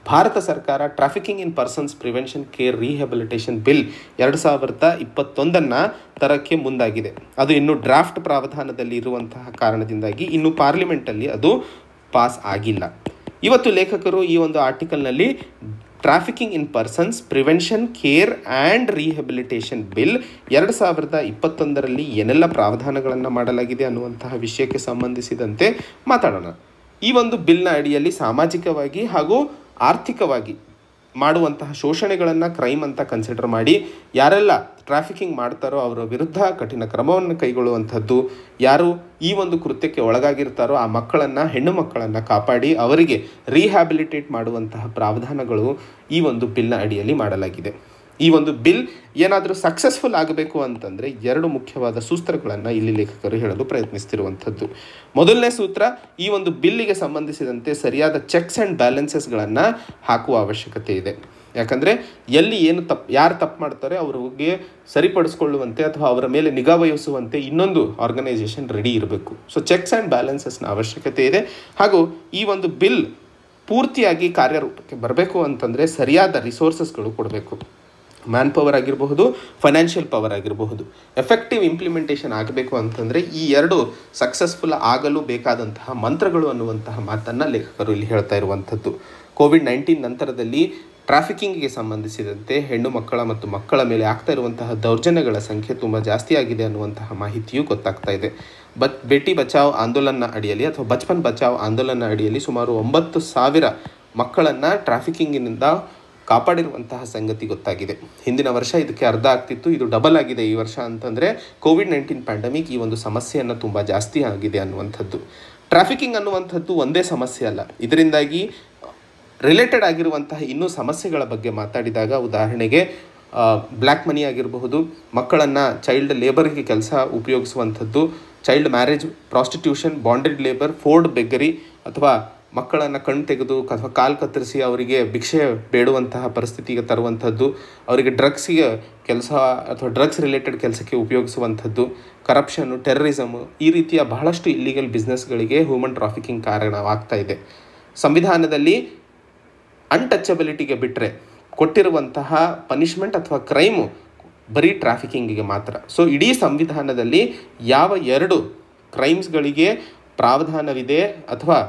ಭಾರತ ಸರ್ಕಾರ trafficking in persons prevention care rehabilitation bill ಎರಡು ಸಾವಿರದ ಇಪ್ಪತ್ತೊಂದನ್ನು ತರಕ್ಕೆ ಮುಂದಾಗಿದೆ ಅದು ಇನ್ನು ಡ್ರಾಫ್ಟ್ ಪ್ರಾವಧಾನದಲ್ಲಿ ಇರುವಂತಹ ಕಾರಣದಿಂದಾಗಿ ಇನ್ನು ಪಾರ್ಲಿಮೆಂಟಲ್ಲಿ ಅದು ಪಾಸ್ ಆಗಿಲ್ಲ ಇವತ್ತು ಲೇಖಕರು ಈ ಒಂದು ಆರ್ಟಿಕಲ್ನಲ್ಲಿ trafficking in persons prevention care and rehabilitation bill ಎರಡು ಸಾವಿರದ ಇಪ್ಪತ್ತೊಂದರಲ್ಲಿ ಏನೆಲ್ಲ ಪ್ರಾವಧಾನಗಳನ್ನು ಮಾಡಲಾಗಿದೆ ಅನ್ನುವಂತಹ ವಿಷಯಕ್ಕೆ ಸಂಬಂಧಿಸಿದಂತೆ ಮಾತಾಡೋಣ ಈ ಒಂದು ಬಿಲ್ನ ಅಡಿಯಲ್ಲಿ ಸಾಮಾಜಿಕವಾಗಿ ಹಾಗೂ ಆರ್ಥಿಕವಾಗಿ ಮಾಡುವಂತಹ ಶೋಷಣೆಗಳನ್ನು ಕ್ರೈಮ್ ಅಂತ ಕನ್ಸಿಡರ್ ಮಾಡಿ ಯಾರೆಲ್ಲ ಟ್ರಾಫಿಕಿಂಗ್ ಮಾಡ್ತಾರೋ ಅವರ ವಿರುದ್ಧ ಕಠಿಣ ಕ್ರಮವನ್ನು ಕೈಗೊಳ್ಳುವಂಥದ್ದು ಯಾರು ಈ ಒಂದು ಕೃತ್ಯಕ್ಕೆ ಒಳಗಾಗಿರ್ತಾರೋ ಆ ಮಕ್ಕಳನ್ನು ಹೆಣ್ಣು ಮಕ್ಕಳನ್ನು ಕಾಪಾಡಿ ಅವರಿಗೆ ರಿಹ್ಯಾಬಿಲಿಟೇಟ್ ಮಾಡುವಂತಹ ಪ್ರಾವಧಾನಗಳು ಈ ಒಂದು ಬಿಲ್ನ ಅಡಿಯಲ್ಲಿ ಮಾಡಲಾಗಿದೆ ಈ ಒಂದು ಬಿಲ್ ಏನಾದರೂ ಸಕ್ಸಸ್ಫುಲ್ ಆಗಬೇಕು ಅಂತಂದರೆ ಎರಡು ಮುಖ್ಯವಾದ ಸೂತ್ರಗಳನ್ನು ಇಲ್ಲಿ ಲೇಖಕರು ಹೇಳಲು ಪ್ರಯತ್ನಿಸ್ತಿರುವಂಥದ್ದು ಮೊದಲನೇ ಸೂತ್ರ ಈ ಒಂದು ಬಿಲ್ಲಿಗೆ ಸಂಬಂಧಿಸಿದಂತೆ ಸರಿಯಾದ ಚೆಕ್ಸ್ ಆ್ಯಂಡ್ ಬ್ಯಾಲೆನ್ಸಸ್ಗಳನ್ನು ಹಾಕುವ ಅವಶ್ಯಕತೆ ಇದೆ ಯಾಕಂದರೆ ಎಲ್ಲಿ ಏನು ತಪ್ಪು ಯಾರು ತಪ್ಪು ಮಾಡ್ತಾರೆ ಅವ್ರಿಗೆ ಸರಿಪಡಿಸ್ಕೊಳ್ಳುವಂತೆ ಅಥವಾ ಅವರ ಮೇಲೆ ನಿಗಾ ವಹಿಸುವಂತೆ ಇನ್ನೊಂದು ಆರ್ಗನೈಸೇಷನ್ ರೆಡಿ ಇರಬೇಕು ಸೊ ಚೆಕ್ಸ್ ಆ್ಯಂಡ್ ಬ್ಯಾಲೆನ್ಸಸ್ನ ಅವಶ್ಯಕತೆ ಇದೆ ಹಾಗೂ ಈ ಒಂದು ಬಿಲ್ ಪೂರ್ತಿಯಾಗಿ ಕಾರ್ಯರೂಪಕ್ಕೆ ಬರಬೇಕು ಅಂತಂದರೆ ಸರಿಯಾದ ರಿಸೋರ್ಸಸ್ಗಳು ಕೊಡಬೇಕು ಮ್ಯಾನ್ ಪವರ್ ಆಗಿರಬಹುದು ಫೈನಾನ್ಷಿಯಲ್ ಪವರ್ ಆಗಿರಬಹುದು ಎಫೆಕ್ಟಿವ್ ಇಂಪ್ಲಿಮೆಂಟೇಷನ್ ಆಗಬೇಕು ಅಂತಂದರೆ ಈ ಎರಡು ಸಕ್ಸಸ್ಫುಲ್ ಆಗಲು ಬೇಕಾದಂತಹ ಮಂತ್ರಗಳು ಅನ್ನುವಂತಹ ಮಾತನ್ನು ಲೇಖಕರು ಇಲ್ಲಿ ಹೇಳ್ತಾ ಇರುವಂಥದ್ದು ಕೋವಿಡ್ ನೈನ್ಟೀನ್ ನಂತರದಲ್ಲಿ ಟ್ರಾಫಿಕಿಂಗಿಗೆ ಸಂಬಂಧಿಸಿದಂತೆ ಹೆಣ್ಣು ಮಕ್ಕಳ ಮತ್ತು ಮಕ್ಕಳ ಮೇಲೆ ಆಗ್ತಾ ಇರುವಂತಹ ದೌರ್ಜನ್ಯಗಳ ಸಂಖ್ಯೆ ತುಂಬ ಜಾಸ್ತಿ ಆಗಿದೆ ಅನ್ನುವಂತಹ ಮಾಹಿತಿಯು ಗೊತ್ತಾಗ್ತಾ ಇದೆ ಬಟ್ ಬೇಟಿ ಬಚಾವ್ ಆಂದೋಲನ ಅಡಿಯಲ್ಲಿ ಅಥವಾ ಬಚ್ಪನ್ ಬಚಾವ್ ಆಂದೋಲನ ಅಡಿಯಲ್ಲಿ ಸುಮಾರು ಒಂಬತ್ತು ಸಾವಿರ ಮಕ್ಕಳನ್ನು ಟ್ರಾಫಿಕಿಂಗಿನಿಂದ ಕಾಪಾಡಿರುವಂತಹ ಸಂಗತಿ ಗೊತ್ತಾಗಿದೆ ಹಿಂದಿನ ವರ್ಷ ಇದಕ್ಕೆ ಅರ್ಧ ಆಗ್ತಿತ್ತು ಇದು ಡಬಲ್ ಆಗಿದೆ ಈ ವರ್ಷ ಅಂತಂದರೆ ಕೋವಿಡ್ ನೈನ್ಟೀನ್ ಪ್ಯಾಂಡಮಿಕ್ ಈ ಒಂದು ಸಮಸ್ಯೆಯನ್ನು ತುಂಬ ಜಾಸ್ತಿ ಆಗಿದೆ ಅನ್ನುವಂಥದ್ದು ಟ್ರಾಫಿಕಿಂಗ್ ಅನ್ನುವಂಥದ್ದು ಒಂದೇ ಸಮಸ್ಯೆ ಅಲ್ಲ ಇದರಿಂದಾಗಿ ರಿಲೇಟೆಡ್ ಆಗಿರುವಂತಹ ಇನ್ನೂ ಸಮಸ್ಯೆಗಳ ಬಗ್ಗೆ ಮಾತಾಡಿದಾಗ ಉದಾಹರಣೆಗೆ ಬ್ಲ್ಯಾಕ್ ಮನಿ ಆಗಿರಬಹುದು ಮಕ್ಕಳನ್ನು ಚೈಲ್ಡ್ ಲೇಬರ್ಗೆ ಕೆಲಸ ಉಪಯೋಗಿಸುವಂಥದ್ದು child marriage prostitution bonded labour forced beggary ಅಥವಾ ಮಕ್ಕಳನ್ನು ಕಣ್ಣು ತೆಗೆದು ಅಥವಾ ಕಾಲು ಕತ್ತರಿಸಿ ಅವರಿಗೆ ಭಿಕ್ಷೆ ಬೇಡುವಂತಹ ಪರಿಸ್ಥಿತಿಗೆ ತರುವಂಥದ್ದು ಅವರಿಗೆ ಡ್ರಗ್ಸಿಗೆ ಕೆಲಸ ಅಥವಾ ಡ್ರಗ್ಸ್ ರಿಲೇಟೆಡ್ ಕೆಲಸಕ್ಕೆ ಉಪಯೋಗಿಸುವಂಥದ್ದು ಕರಪ್ಷನ್ನು ಟೆರರಿಸಮು ಈ ರೀತಿಯ ಬಹಳಷ್ಟು ಇಲ್ಲಿಗಲ್ ಬಿಸ್ನೆಸ್ಗಳಿಗೆ ಹ್ಯೂಮನ್ ಟ್ರಾಫಿಕಿಂಗ್ ಕಾರಣವಾಗ್ತಾ ಇದೆ ಸಂವಿಧಾನದಲ್ಲಿ ಅನ್ಟಚಬಿಲಿಟಿಗೆ ಬಿಟ್ಟರೆ ಕೊಟ್ಟಿರುವಂತಹ ಪನಿಷ್ಮೆಂಟ್ ಅಥವಾ ಕ್ರೈಮು ಬರೀ ಟ್ರಾಫಿಕಿಂಗಿಗೆ ಮಾತ್ರ ಸೊ ಇಡೀ ಸಂವಿಧಾನದಲ್ಲಿ ಯಾವ ಎರಡು ಕ್ರೈಮ್ಸ್ಗಳಿಗೆ ಪ್ರಾವಧಾನವಿದೆ ಅಥವಾ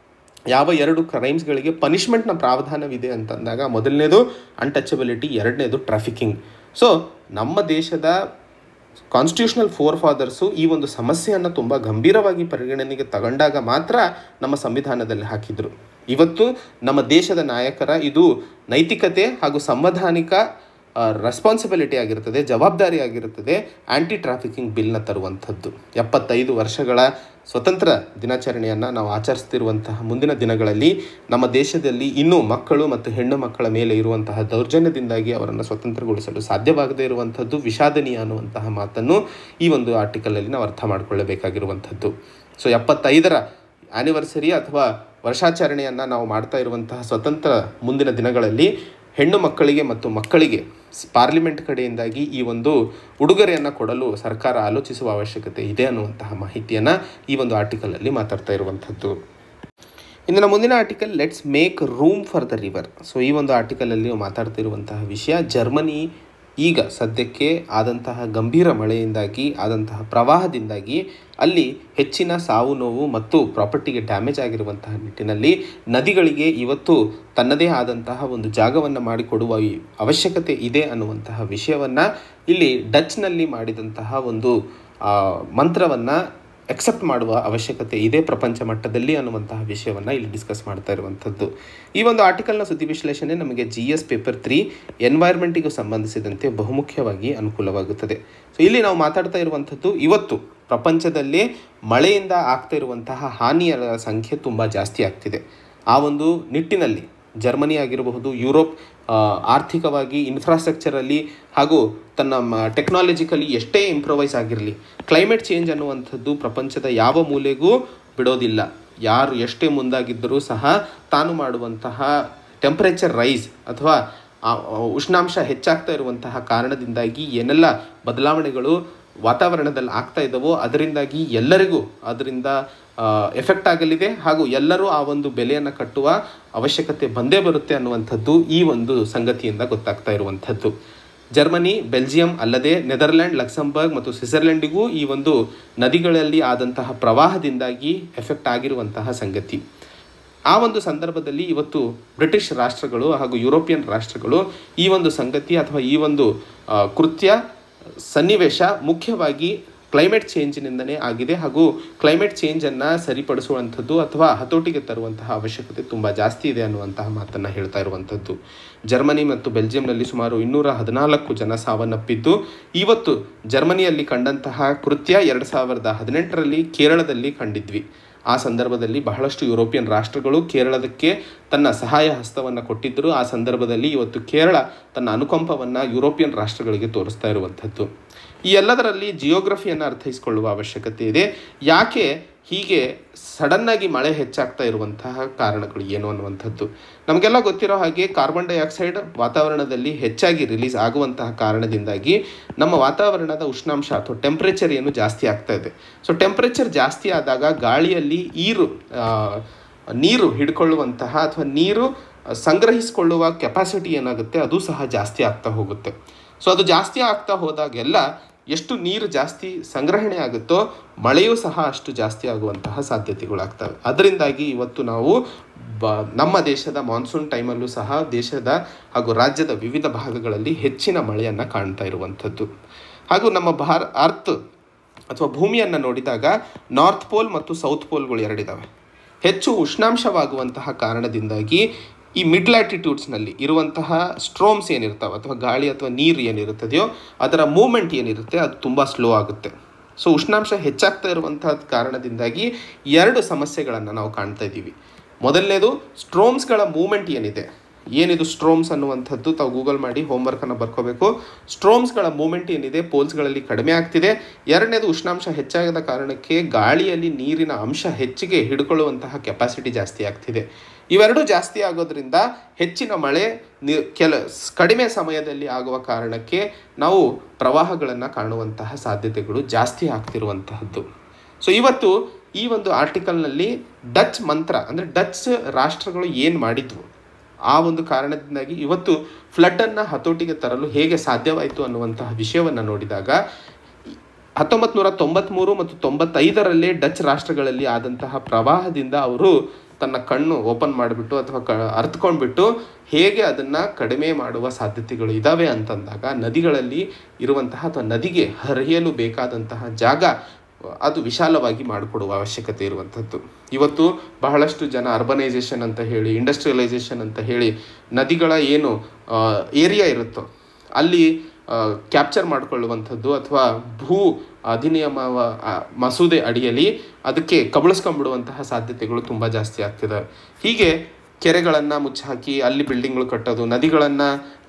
ಯಾವ ಎರಡು ಕ್ರೈಮ್ಸ್ಗಳಿಗೆ ಪನಿಷ್ಮೆಂಟ್ನ ಪ್ರಾವಧಾನವಿದೆ ಅಂತಂದಾಗ ಮೊದಲನೇದು ಅನ್ಟಚಬಿಲಿಟಿ ಎರಡನೇದು ಟ್ರಾಫಿಕಿಂಗ್ ಸೊ ನಮ್ಮ ದೇಶದ ಕಾನ್ಸ್ಟಿಟ್ಯೂಷನಲ್ ಫೋರ್ ಫಾದರ್ಸು ಈ ಒಂದು ಸಮಸ್ಯೆಯನ್ನು ತುಂಬ ಗಂಭೀರವಾಗಿ ಪರಿಗಣನೆಗೆ ತಗೊಂಡಾಗ ಮಾತ್ರ ನಮ್ಮ ಸಂವಿಧಾನದಲ್ಲಿ ಹಾಕಿದರು ಇವತ್ತು ನಮ್ಮ ದೇಶದ ನಾಯಕರ ಇದು ನೈತಿಕತೆ ಹಾಗೂ ಸಂವಿಧಾನಿಕ ರೆಸ್ಪಾನ್ಸಿಬಿಲಿಟಿ ಆಗಿರ್ತದೆ ಜವಾಬ್ದಾರಿ ಆಗಿರುತ್ತದೆ ಆ್ಯಂಟಿ ಟ್ರಾಫಿಕಿಂಗ್ ಬಿಲ್ನ ತರುವಂಥದ್ದು ಎಪ್ಪತ್ತೈದು ವರ್ಷಗಳ ಸ್ವತಂತ್ರ ದಿನಾಚರಣೆಯನ್ನು ನಾವು ಆಚರಿಸ್ತಿರುವಂತಹ ಮುಂದಿನ ದಿನಗಳಲ್ಲಿ ನಮ್ಮ ದೇಶದಲ್ಲಿ ಇನ್ನೂ ಮಕ್ಕಳು ಮತ್ತು ಹೆಣ್ಣು ಮಕ್ಕಳ ಮೇಲೆ ಇರುವಂತಹ ದೌರ್ಜನ್ಯದಿಂದಾಗಿ ಅವರನ್ನು ಸ್ವತಂತ್ರಗೊಳಿಸಲು ಸಾಧ್ಯವಾಗದೇ ಇರುವಂಥದ್ದು ವಿಷಾದನೀಯ ಅನ್ನುವಂತಹ ಮಾತನ್ನು ಈ ಒಂದು ಆರ್ಟಿಕಲಲ್ಲಿ ನಾವು ಅರ್ಥ ಮಾಡಿಕೊಳ್ಳಬೇಕಾಗಿರುವಂಥದ್ದು ಸೊ ಎಪ್ಪತ್ತೈದರ ಆ್ಯನಿವರ್ಸರಿ ಅಥವಾ ವರ್ಷಾಚರಣೆಯನ್ನು ನಾವು ಮಾಡ್ತಾ ಇರುವಂತಹ ಸ್ವತಂತ್ರ ಮುಂದಿನ ದಿನಗಳಲ್ಲಿ ಹೆಣ್ಣು ಮಕ್ಕಳಿಗೆ ಮತ್ತು ಮಕ್ಕಳಿಗೆ ಪಾರ್ಲಿಮೆಂಟ್ ಕಡೆಯಿಂದಾಗಿ ಈ ಒಂದು ಉಡುಗೊರೆಯನ್ನು ಕೊಡಲು ಸರ್ಕಾರ ಆಲೋಚಿಸುವ ಅವಶ್ಯಕತೆ ಇದೆ ಅನ್ನುವಂತಹ ಮಾಹಿತಿಯನ್ನು ಈ ಒಂದು ಆರ್ಟಿಕಲಲ್ಲಿ ಮಾತಾಡ್ತಾ ಇರುವಂಥದ್ದು ಇಂದಿನ ಮುಂದಿನ article let's make room for the river so ಈ ಒಂದು ಆರ್ಟಿಕಲಲ್ಲಿ ಮಾತಾಡ್ತಿರುವಂತಹ ವಿಷಯ ಜರ್ಮನಿ ಈಗ ಸದ್ಯಕ್ಕೆ ಆದಂತಹ ಗಂಭೀರ ಮಳೆಯಿಂದಾಗಿ ಆದಂತಹ ಪ್ರವಾಹದಿಂದಾಗಿ ಅಲ್ಲಿ ಹೆಚ್ಚಿನ ಸಾವು ನೋವು ಮತ್ತು ಪ್ರಾಪರ್ಟಿಗೆ ಡ್ಯಾಮೇಜ್ ಆಗಿರುವಂತಹ ನಿಟ್ಟಿನಲ್ಲಿ ನದಿಗಳಿಗೆ ಇವತ್ತು ತನ್ನದೇ ಆದಂತಹ ಒಂದು ಜಾಗವನ್ನು ಮಾಡಿಕೊಡುವ ಈ ಅವಶ್ಯಕತೆ ಇದೆ ಅನ್ನುವಂತಹ ವಿಷಯವನ್ನು ಇಲ್ಲಿ ಡಚ್ನಲ್ಲಿ ಮಾಡಿದಂತಹ ಒಂದು ಮಂತ್ರವನ್ನು ಎಕ್ಸೆಪ್ಟ್ ಮಾಡುವ ಅವಶ್ಯಕತೆ ಇದೆ ಪ್ರಪಂಚ ಮಟ್ಟದಲ್ಲಿ ಅನ್ನುವಂತಹ ವಿಷಯವನ್ನು ಇಲ್ಲಿ ಡಿಸ್ಕಸ್ ಮಾಡ್ತಾ ಇರುವಂಥದ್ದು ಈ ಒಂದು ಆರ್ಟಿಕಲ್ನ ಸುದ್ದಿ ವಿಶ್ಲೇಷಣೆ ನಮಗೆ ಜಿ ಎಸ್ ಪೇಪರ್ ತ್ರೀ ಎನ್ವೈರ್ಮೆಂಟಿಗೂ ಸಂಬಂಧಿಸಿದಂತೆ ಬಹುಮುಖ್ಯವಾಗಿ ಅನುಕೂಲವಾಗುತ್ತದೆ ಸೊ ಇಲ್ಲಿ ನಾವು ಮಾತಾಡ್ತಾ ಇರುವಂಥದ್ದು ಇವತ್ತು ಪ್ರಪಂಚದಲ್ಲಿ ಮಳೆಯಿಂದ ಆಗ್ತಾ ಇರುವಂತಹ ಹಾನಿಯ ಸಂಖ್ಯೆ ತುಂಬ ಜಾಸ್ತಿ ಆಗ್ತಿದೆ ಆ ಒಂದು ನಿಟ್ಟಿನಲ್ಲಿ ಜರ್ಮನಿ ಆಗಿರಬಹುದು ಯುರೋಪ್ ಆರ್ಥಿಕವಾಗಿ ಇನ್ಫ್ರಾಸ್ಟ್ರಕ್ಚರಲ್ಲಿ ಹಾಗೂ ತನ್ನ ಟೆಕ್ನಾಲಜಿಕಲಿ ಎಷ್ಟೇ ಇಂಪ್ರೊವೈಸ್ ಆಗಿರಲಿ ಕ್ಲೈಮೇಟ್ ಚೇಂಜ್ ಅನ್ನುವಂಥದ್ದು ಪ್ರಪಂಚದ ಯಾವ ಮೂಲೆಗೂ ಬಿಡೋದಿಲ್ಲ ಯಾರು ಎಷ್ಟೇ ಮುಂದಾಗಿದ್ದರೂ ಸಹ ತಾನು ಮಾಡುವಂತಹ ಟೆಂಪರೇಚರ್ ರೈಸ್ ಅಥವಾ ಉಷ್ಣಾಂಶ ಹೆಚ್ಚಾಗ್ತಾ ಇರುವಂತಹ ಕಾರಣದಿಂದಾಗಿ ಏನೆಲ್ಲ ಬದಲಾವಣೆಗಳು ವಾತಾವರಣದಲ್ಲಿ ಆಗ್ತಾ ಇದ್ದಾವೋ ಅದರಿಂದಾಗಿ ಎಲ್ಲರಿಗೂ ಅದರಿಂದ ಎಫೆಕ್ಟ್ ಆಗಲಿದೆ ಹಾಗೂ ಎಲ್ಲರೂ ಆ ಒಂದು ಬೆಲೆಯನ್ನು ಕಟ್ಟುವ ಅವಶ್ಯಕತೆ ಬಂದೇ ಬರುತ್ತೆ ಅನ್ನುವಂಥದ್ದು ಈ ಒಂದು ಸಂಗತಿಯಿಂದ ಗೊತ್ತಾಗ್ತಾ ಇರುವಂಥದ್ದು ಜರ್ಮನಿ ಬೆಲ್ಜಿಯಂ ಅಲ್ಲದೆ ನೆದರ್ಲ್ಯಾಂಡ್ ಲಕ್ಸಂಬರ್ಗ್ ಮತ್ತು ಸ್ವಿಟ್ಜರ್ಲೆಂಡಿಗೂ ಈ ಒಂದು ನದಿಗಳಲ್ಲಿ ಆದಂತಹ ಪ್ರವಾಹದಿಂದಾಗಿ ಎಫೆಕ್ಟ್ ಆಗಿರುವಂತಹ ಸಂಗತಿ ಆ ಒಂದು ಸಂದರ್ಭದಲ್ಲಿ ಇವತ್ತು ಬ್ರಿಟಿಷ್ ರಾಷ್ಟ್ರಗಳು ಹಾಗೂ ಯುರೋಪಿಯನ್ ರಾಷ್ಟ್ರಗಳು ಈ ಒಂದು ಸಂಗತಿ ಅಥವಾ ಈ ಒಂದು ಆ, ಕೃತ್ಯ ಸನ್ನಿವೇಶ ಮುಖ್ಯವಾಗಿ ಕ್ಲೈಮೇಟ್ ಚೇಂಜಿನಿಂದನೇ ಆಗಿದೆ ಹಾಗೂ ಕ್ಲೈಮೇಟ್ ಚೇಂಜನ್ನು ಸರಿಪಡಿಸುವಂಥದ್ದು ಅಥವಾ ಹತೋಟಿಗೆ ತರುವಂತಹ ಅವಶ್ಯಕತೆ ತುಂಬ ಜಾಸ್ತಿ ಇದೆ ಅನ್ನುವಂತಹ ಮಾತನ್ನು ಹೇಳ್ತಾ ಇರುವಂಥದ್ದು ಜರ್ಮನಿ ಮತ್ತು ಬೆಲ್ಜಿಯಂನಲ್ಲಿ ಸುಮಾರು ಇನ್ನೂರ ಹದಿನಾಲ್ಕು ಜನ ಸಾವನ್ನಪ್ಪಿದ್ದು ಇವತ್ತು ಜರ್ಮನಿಯಲ್ಲಿ ಕಂಡಂತಹ ಕೃತ್ಯ ಎರಡು ಸಾವಿರದ ಹದಿನೆಂಟರಲ್ಲಿ ಕೇರಳದಲ್ಲಿ ಕಂಡಿದ್ವಿ ಆ ಸಂದರ್ಭದಲ್ಲಿ ಬಹಳಷ್ಟು ಯುರೋಪಿಯನ್ ರಾಷ್ಟ್ರಗಳು ಕೇರಳದಕ್ಕೆ ತನ್ನ ಸಹಾಯ ಹಸ್ತವನ್ನು ಕೊಟ್ಟಿದ್ದರು ಆ ಸಂದರ್ಭದಲ್ಲಿ ಇವತ್ತು ಕೇರಳ ತನ್ನ ಅನುಕಂಪವನ್ನು ಯುರೋಪಿಯನ್ ರಾಷ್ಟ್ರಗಳಿಗೆ ತೋರಿಸ್ತಾ ಇರುವಂಥದ್ದು ಈ ಎಲ್ಲದರಲ್ಲಿ ಜಿಯೋಗ್ರಫಿಯನ್ನು ಅರ್ಥೈಸಿಕೊಳ್ಳುವ ಅವಶ್ಯಕತೆ ಇದೆ ಯಾಕೆ ಹೀಗೆ ಸಡನ್ನಾಗಿ ಮಳೆ ಹೆಚ್ಚಾಗ್ತಾ ಇರುವಂತಹ ಕಾರಣಗಳು ಏನು ಅನ್ನುವಂಥದ್ದು ನಮಗೆಲ್ಲ ಗೊತ್ತಿರೋ ಹಾಗೆ ಕಾರ್ಬನ್ ಡೈಆಕ್ಸೈಡ್ ವಾತಾವರಣದಲ್ಲಿ ಹೆಚ್ಚಾಗಿ ರಿಲೀಸ್ ಆಗುವಂತಹ ಕಾರಣದಿಂದಾಗಿ ನಮ್ಮ ವಾತಾವರಣದ ಉಷ್ಣಾಂಶ ಅಥವಾ ಟೆಂಪ್ರೇಚರ್ ಏನು ಜಾಸ್ತಿ ಆಗ್ತಾ ಇದೆ ಸೊ ಟೆಂಪ್ರೇಚರ್ ಜಾಸ್ತಿ ಆದಾಗ ಗಾಳಿಯಲ್ಲಿ ಈರು ಆ, ನೀರು ಹಿಡ್ಕೊಳ್ಳುವಂತಹ ಅಥವಾ ನೀರು ಸಂಗ್ರಹಿಸಿಕೊಳ್ಳುವ ಕೆಪಾಸಿಟಿ ಏನಾಗುತ್ತೆ ಅದು ಸಹ ಜಾಸ್ತಿ ಆಗ್ತಾ ಹೋಗುತ್ತೆ ಸೊ ಅದು ಜಾಸ್ತಿ ಆಗ್ತಾ ಹೋದಾಗೆಲ್ಲ ಎಷ್ಟು ನೀರು ಜಾಸ್ತಿ ಸಂಗ್ರಹಣೆ ಆಗುತ್ತೋ ಮಳೆಯೂ ಸಹ ಅಷ್ಟು ಜಾಸ್ತಿ ಆಗುವಂತಹ ಸಾಧ್ಯತೆಗಳಾಗ್ತವೆ ಅದರಿಂದಾಗಿ ಇವತ್ತು ನಾವು ಬ ನಮ್ಮ ದೇಶದ ಮಾನ್ಸೂನ್ ಟೈಮಲ್ಲೂ ಸಹ ದೇಶದ ಹಾಗೂ ರಾಜ್ಯದ ವಿವಿಧ ಭಾಗಗಳಲ್ಲಿ ಹೆಚ್ಚಿನ ಮಳೆಯನ್ನು ಕಾಣ್ತಾ ಇರುವಂಥದ್ದು ಹಾಗೂ ನಮ್ಮ ಭಾರ ಅರ್ತ್ ಅಥವಾ ಭೂಮಿಯನ್ನು ನೋಡಿದಾಗ ನಾರ್ತ್ ಪೋಲ್ ಮತ್ತು ಸೌತ್ ಪೋಲ್ಗಳು ಎರಡಿದ್ದಾವೆ ಹೆಚ್ಚು ಉಷ್ಣಾಂಶವಾಗುವಂತಹ ಕಾರಣದಿಂದಾಗಿ ಈ ಮಿಡ್ ಲ್ಯಾಟಿಟ್ಯೂಡ್ಸ್ನಲ್ಲಿ ಇರುವಂತಹ ಸ್ಟ್ರೋಮ್ಸ್ ಏನಿರ್ತಾವೆ ಅಥವಾ ಗಾಳಿ ಅಥವಾ ನೀರು ಏನಿರುತ್ತದೆಯೋ ಅದರ ಮೂಮೆಂಟ್ ಏನಿರುತ್ತೆ ಅದು ತುಂಬ ಸ್ಲೋ ಆಗುತ್ತೆ ಸೊ ಉಷ್ಣಾಂಶ ಹೆಚ್ಚಾಗ್ತಾ ಇರುವಂತಹ ಕಾರಣದಿಂದಾಗಿ ಎರಡು ಸಮಸ್ಯೆಗಳನ್ನು ನಾವು ಕಾಣ್ತಾ ಇದ್ದೀವಿ ಮೊದಲನೇದು ಸ್ಟ್ರೋಮ್ಸ್ಗಳ ಮೂಮೆಂಟ್ ಏನಿದೆ ಏನಿದು ಸ್ಟ್ರೋಮ್ಸ್ ಅನ್ನುವಂಥದ್ದು ತಾವು ಗೂಗಲ್ ಮಾಡಿ ಹೋಮ್ವರ್ಕನ್ನು ಬರ್ಕೋಬೇಕು ಸ್ಟ್ರೋಮ್ಸ್ಗಳ ಮೂಮೆಂಟ್ ಏನಿದೆ ಪೋಲ್ಸ್ಗಳಲ್ಲಿ ಕಡಿಮೆ ಆಗ್ತಿದೆ ಎರಡನೇದು ಉಷ್ಣಾಂಶ ಹೆಚ್ಚಾಗದ ಕಾರಣಕ್ಕೆ ಗಾಳಿಯಲ್ಲಿ ನೀರಿನ ಅಂಶ ಹೆಚ್ಚಿಗೆ ಹಿಡ್ಕೊಳ್ಳುವಂತಹ ಕೆಪಾಸಿಟಿ ಜಾಸ್ತಿ ಆಗ್ತಿದೆ ಇವೆರಡೂ ಜಾಸ್ತಿ ಆಗೋದ್ರಿಂದ ಹೆಚ್ಚಿನ ಮಳೆ ನಿ ಕೆಲ ಸ್- ಕಡಿಮೆ ಸಮಯದಲ್ಲಿ ಆಗುವ ಕಾರಣಕ್ಕೆ ನಾವು ಪ್ರವಾಹಗಳನ್ನು ಕಾಣುವಂತಹ ಸಾಧ್ಯತೆಗಳು ಜಾಸ್ತಿ ಆಗ್ತಿರುವಂತಹದ್ದು ಸೊ ಇವತ್ತು ಈ ಒಂದು ಆರ್ಟಿಕಲ್ನಲ್ಲಿ ಡಚ್ ಮಂತ್ರ ಅಂದರೆ ಡಚ್ ರಾಷ್ಟ್ರಗಳು ಏನು ಮಾಡಿದ್ವು ಆ ಒಂದು ಕಾರಣದಿಂದಾಗಿ ಇವತ್ತು ಫ್ಲಡ್ಡನ್ನು ಹತೋಟಿಗೆ ತರಲು ಹೇಗೆ ಸಾಧ್ಯವಾಯಿತು ಅನ್ನುವಂತಹ ವಿಷಯವನ್ನು ನೋಡಿದಾಗ ಹತ್ತೊಂಬತ್ತು ನೂರ ತೊಂಬತ್ತ್ಮೂರು ಮತ್ತು ತೊಂಬತ್ತೈದರಲ್ಲೇ ಡಚ್ ರಾಷ್ಟ್ರಗಳಲ್ಲಿ ಆದಂತಹ ಪ್ರವಾಹದಿಂದ ಅವರು ತನ್ನ ಕಣ್ಣು ಓಪನ್ ಮಾಡಿಬಿಟ್ಟು ಅಥವಾ ಕ ಅರ್ತ್ಕೊಂಡ್ಬಿಟ್ಟು ಹೇಗೆ ಅದನ್ನು ಕಡಿಮೆ ಮಾಡುವ ಸಾಧ್ಯತೆಗಳು ಇದ್ದಾವೆ ಅಂತಂದಾಗ ನದಿಗಳಲ್ಲಿ ಇರುವಂತಹ ಅಥವಾ ನದಿಗೆ ಹರಿಯಲು ಬೇಕಾದಂತಹ ಜಾಗ ಅದು ವಿಶಾಲವಾಗಿ ಮಾಡಿಕೊಡುವ ಅವಶ್ಯಕತೆ ಇರುವಂಥದ್ದು ಇವತ್ತು ಬಹಳಷ್ಟು ಜನ ಅರ್ಬನೈಸೇಷನ್ ಅಂತ ಹೇಳಿ ಇಂಡಸ್ಟ್ರಿಯಲೈಸೇಷನ್ ಅಂತ ಹೇಳಿ ನದಿಗಳ ಏನು ಏರಿಯಾ ಇರುತ್ತೋ ಅಲ್ಲಿ ಕ್ಯಾಪ್ಚರ್ ಮಾಡಿಕೊಳ್ಳುವಂಥದ್ದು ಅಥವಾ ಭೂ ಅಧಿನಿಯಮ ಮಸೂದೆ ಅಡಿಯಲ್ಲಿ ಅದಕ್ಕೆ ಕಬಳಿಸ್ಕೊಂಡ್ಬಿಡುವಂತಹ ಸಾಧ್ಯತೆಗಳು ತುಂಬ ಜಾಸ್ತಿ ಆಗ್ತಿದೆ ಹೀಗೆ ಕೆರೆಗಳನ್ನು ಮುಚ್ಚಾಕಿ ಅಲ್ಲಿ ಬಿಲ್ಡಿಂಗ್ಗಳು ಕಟ್ಟೋದು ನದಿಗಳನ್ನು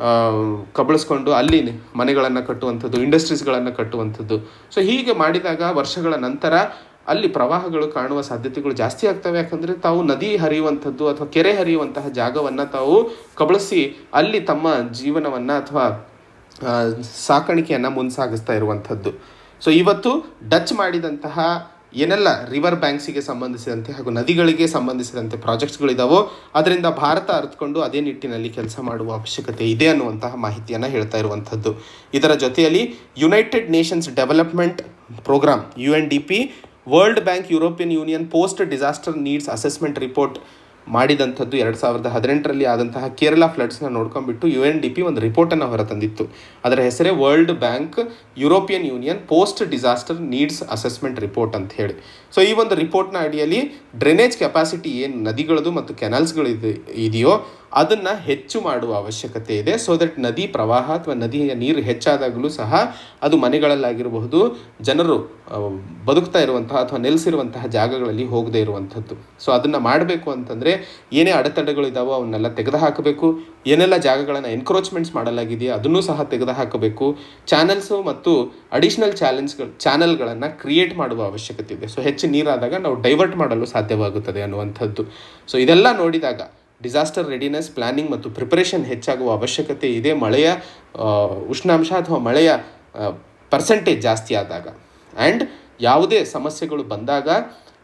ಕಬಳಿಸ್ಕೊಂಡು ಅಲ್ಲಿ ಮನೆಗಳನ್ನು ಕಟ್ಟುವಂಥದ್ದು ಇಂಡಸ್ಟ್ರೀಸ್ಗಳನ್ನು ಕಟ್ಟುವಂಥದ್ದು ಸೊ ಹೀಗೆ ಮಾಡಿದಾಗ ವರ್ಷಗಳ ನಂತರ ಅಲ್ಲಿ ಪ್ರವಾಹಗಳು ಕಾಣುವ ಸಾಧ್ಯತೆಗಳು ಜಾಸ್ತಿ ಆಗ್ತವೆ ಯಾಕಂದರೆ ತಾವು ನದಿ ಹರಿಯುವಂಥದ್ದು ಅಥವಾ ಕೆರೆ ಹರಿಯುವಂತಹ ಜಾಗವನ್ನು ತಾವು ಕಬಳಿಸಿ ಅಲ್ಲಿ ತಮ್ಮ ಜೀವನವನ್ನು ಅಥವಾ ಆ, ಸಾಕಾಣಿಕೆಯನ್ನು ಮುನ್ಸಾಗಿಸ್ತಾ ಇರುವಂಥದ್ದು ಸೊ ಇವತ್ತು ಡಚ್ ಮಾಡಿದಂತಹ ಏನೆಲ್ಲ ರಿವರ್ ಬ್ಯಾಂಕ್ಸಿಗೆ ಸಂಬಂಧಿಸಿದಂತೆ ಹಾಗೂ ನದಿಗಳಿಗೆ ಸಂಬಂಧಿಸಿದಂತೆ ಪ್ರಾಜೆಕ್ಟ್ಸ್ಗಳಿದಾವೋ ಅದರಿಂದ ಭಾರತ ಅರ್ಥಕೊಂಡು ಅದೇ ನಿಟ್ಟಿನಲ್ಲಿ ಕೆಲಸ ಮಾಡುವ ಅವಶ್ಯಕತೆ ಇದೆ ಅನ್ನುವಂತಹ ಮಾಹಿತಿಯನ್ನು ಹೇಳ್ತಾ ಇರುವಂಥದ್ದು ಇದರ ಜೊತೆಯಲ್ಲಿ United Nations Development Programme U N D P World Bank European Union post disaster needs assessment report ಮಾಡಿದಂಥದ್ದು ಎರಡು ಸಾವಿರದ ಹದಿನೆಂಟರಲ್ಲಿ ಆದಂತಹ ಕೇರಳ ಫ್ಲಡ್ಸ್ನ ನೋಡ್ಕೊಂಡ್ಬಿಟ್ಟು ಯು ಎನ್ ಡಿ ಪಿ ಒಂದು ರಿಪೋರ್ಟನ್ನು ಹೊರತಂದಿತ್ತು ಅದರ ಹೆಸರೇ World Bank European Union post disaster needs assessment report ಅಂತ ಹೇಳಿ ಸೊ ಈ ಒಂದು ರಿಪೋರ್ಟ್ನ ಅಡಿಯಲ್ಲಿ ಡ್ರೈನೇಜ್ ಕೆಪಾಸಿಟಿ ಏನು ನದಿಗಳದು ಮತ್ತು ಕೆನಾಲ್ಸ್ಗಳು ಇದೆ ಇದೆಯೋ ಅದನ್ನು ಹೆಚ್ಚು ಮಾಡುವ ಅವಶ್ಯಕತೆ ಇದೆ ಸೊ ದಟ್ ನದಿ ಪ್ರವಾಹ ಅಥವಾ ನದಿಯ ನೀರು ಹೆಚ್ಚಾದಾಗಲೂ ಸಹ ಅದು ಮನೆಗಳಲ್ಲಾಗಿರಬಹುದು ಜನರು ಆ, ಬದುಕ್ತಾ ಇರುವಂತಹ ಅಥವಾ ನೆಲೆಸಿರುವಂತಹ ಜಾಗಗಳಲ್ಲಿ ಹೋಗದೇ ಇರುವಂಥದ್ದು ಸೊ ಅದನ್ನು ಮಾಡಬೇಕು ಅಂತಂದರೆ ಏನೇ ಅಡೆತಡೆಗಳು ಇದ್ದಾವೋ ಅವನ್ನೆಲ್ಲ ತೆಗೆದುಹಾಕಬೇಕು ಏನೆಲ್ಲ ಜಾಗಗಳನ್ನು ಎನ್ಕ್ರೋಚ್ಮೆಂಟ್ಸ್ ಮಾಡಲಾಗಿದೆಯೋ ಅದನ್ನು ಸಹ ತೆಗೆದುಹಾಕಬೇಕು ಚಾನಲ್ಸು ಮತ್ತು ಅಡಿಷ್ನಲ್ ಚಾಲೆಂಜ್ಗಳು ಚಾನಲ್ಗಳನ್ನು ಕ್ರಿಯೇಟ್ ಮಾಡುವ ಅವಶ್ಯಕತೆ ಇದೆ ಸೊ ಹೆಚ್ಚು ನೀರಾದಾಗ ನಾವು ಡೈವರ್ಟ್ ಮಾಡಲು ಸಾಧ್ಯವಾಗುತ್ತದೆ ಅನ್ನುವಂಥದ್ದು ಸೊ ಇದೆಲ್ಲ ನೋಡಿದಾಗ ಡಿಸಾಸ್ಟರ್ ರೆಡಿನೆಸ್ ಪ್ಲಾನಿಂಗ್ ಮತ್ತು ಪ್ರಿಪರೇಷನ್ ಹೆಚ್ಚಾಗುವ ಅವಶ್ಯಕತೆ ಇದೆ ಮಳೆಯ ಆ, ಉಷ್ಣಾಂಶ ಅಥವಾ ಮಳೆಯ ಪರ್ಸೆಂಟೇಜ್ ಜಾಸ್ತಿ ಆದಾಗ ಆ್ಯಂಡ್ ಯಾವುದೇ ಸಮಸ್ಯೆಗಳು ಬಂದಾಗ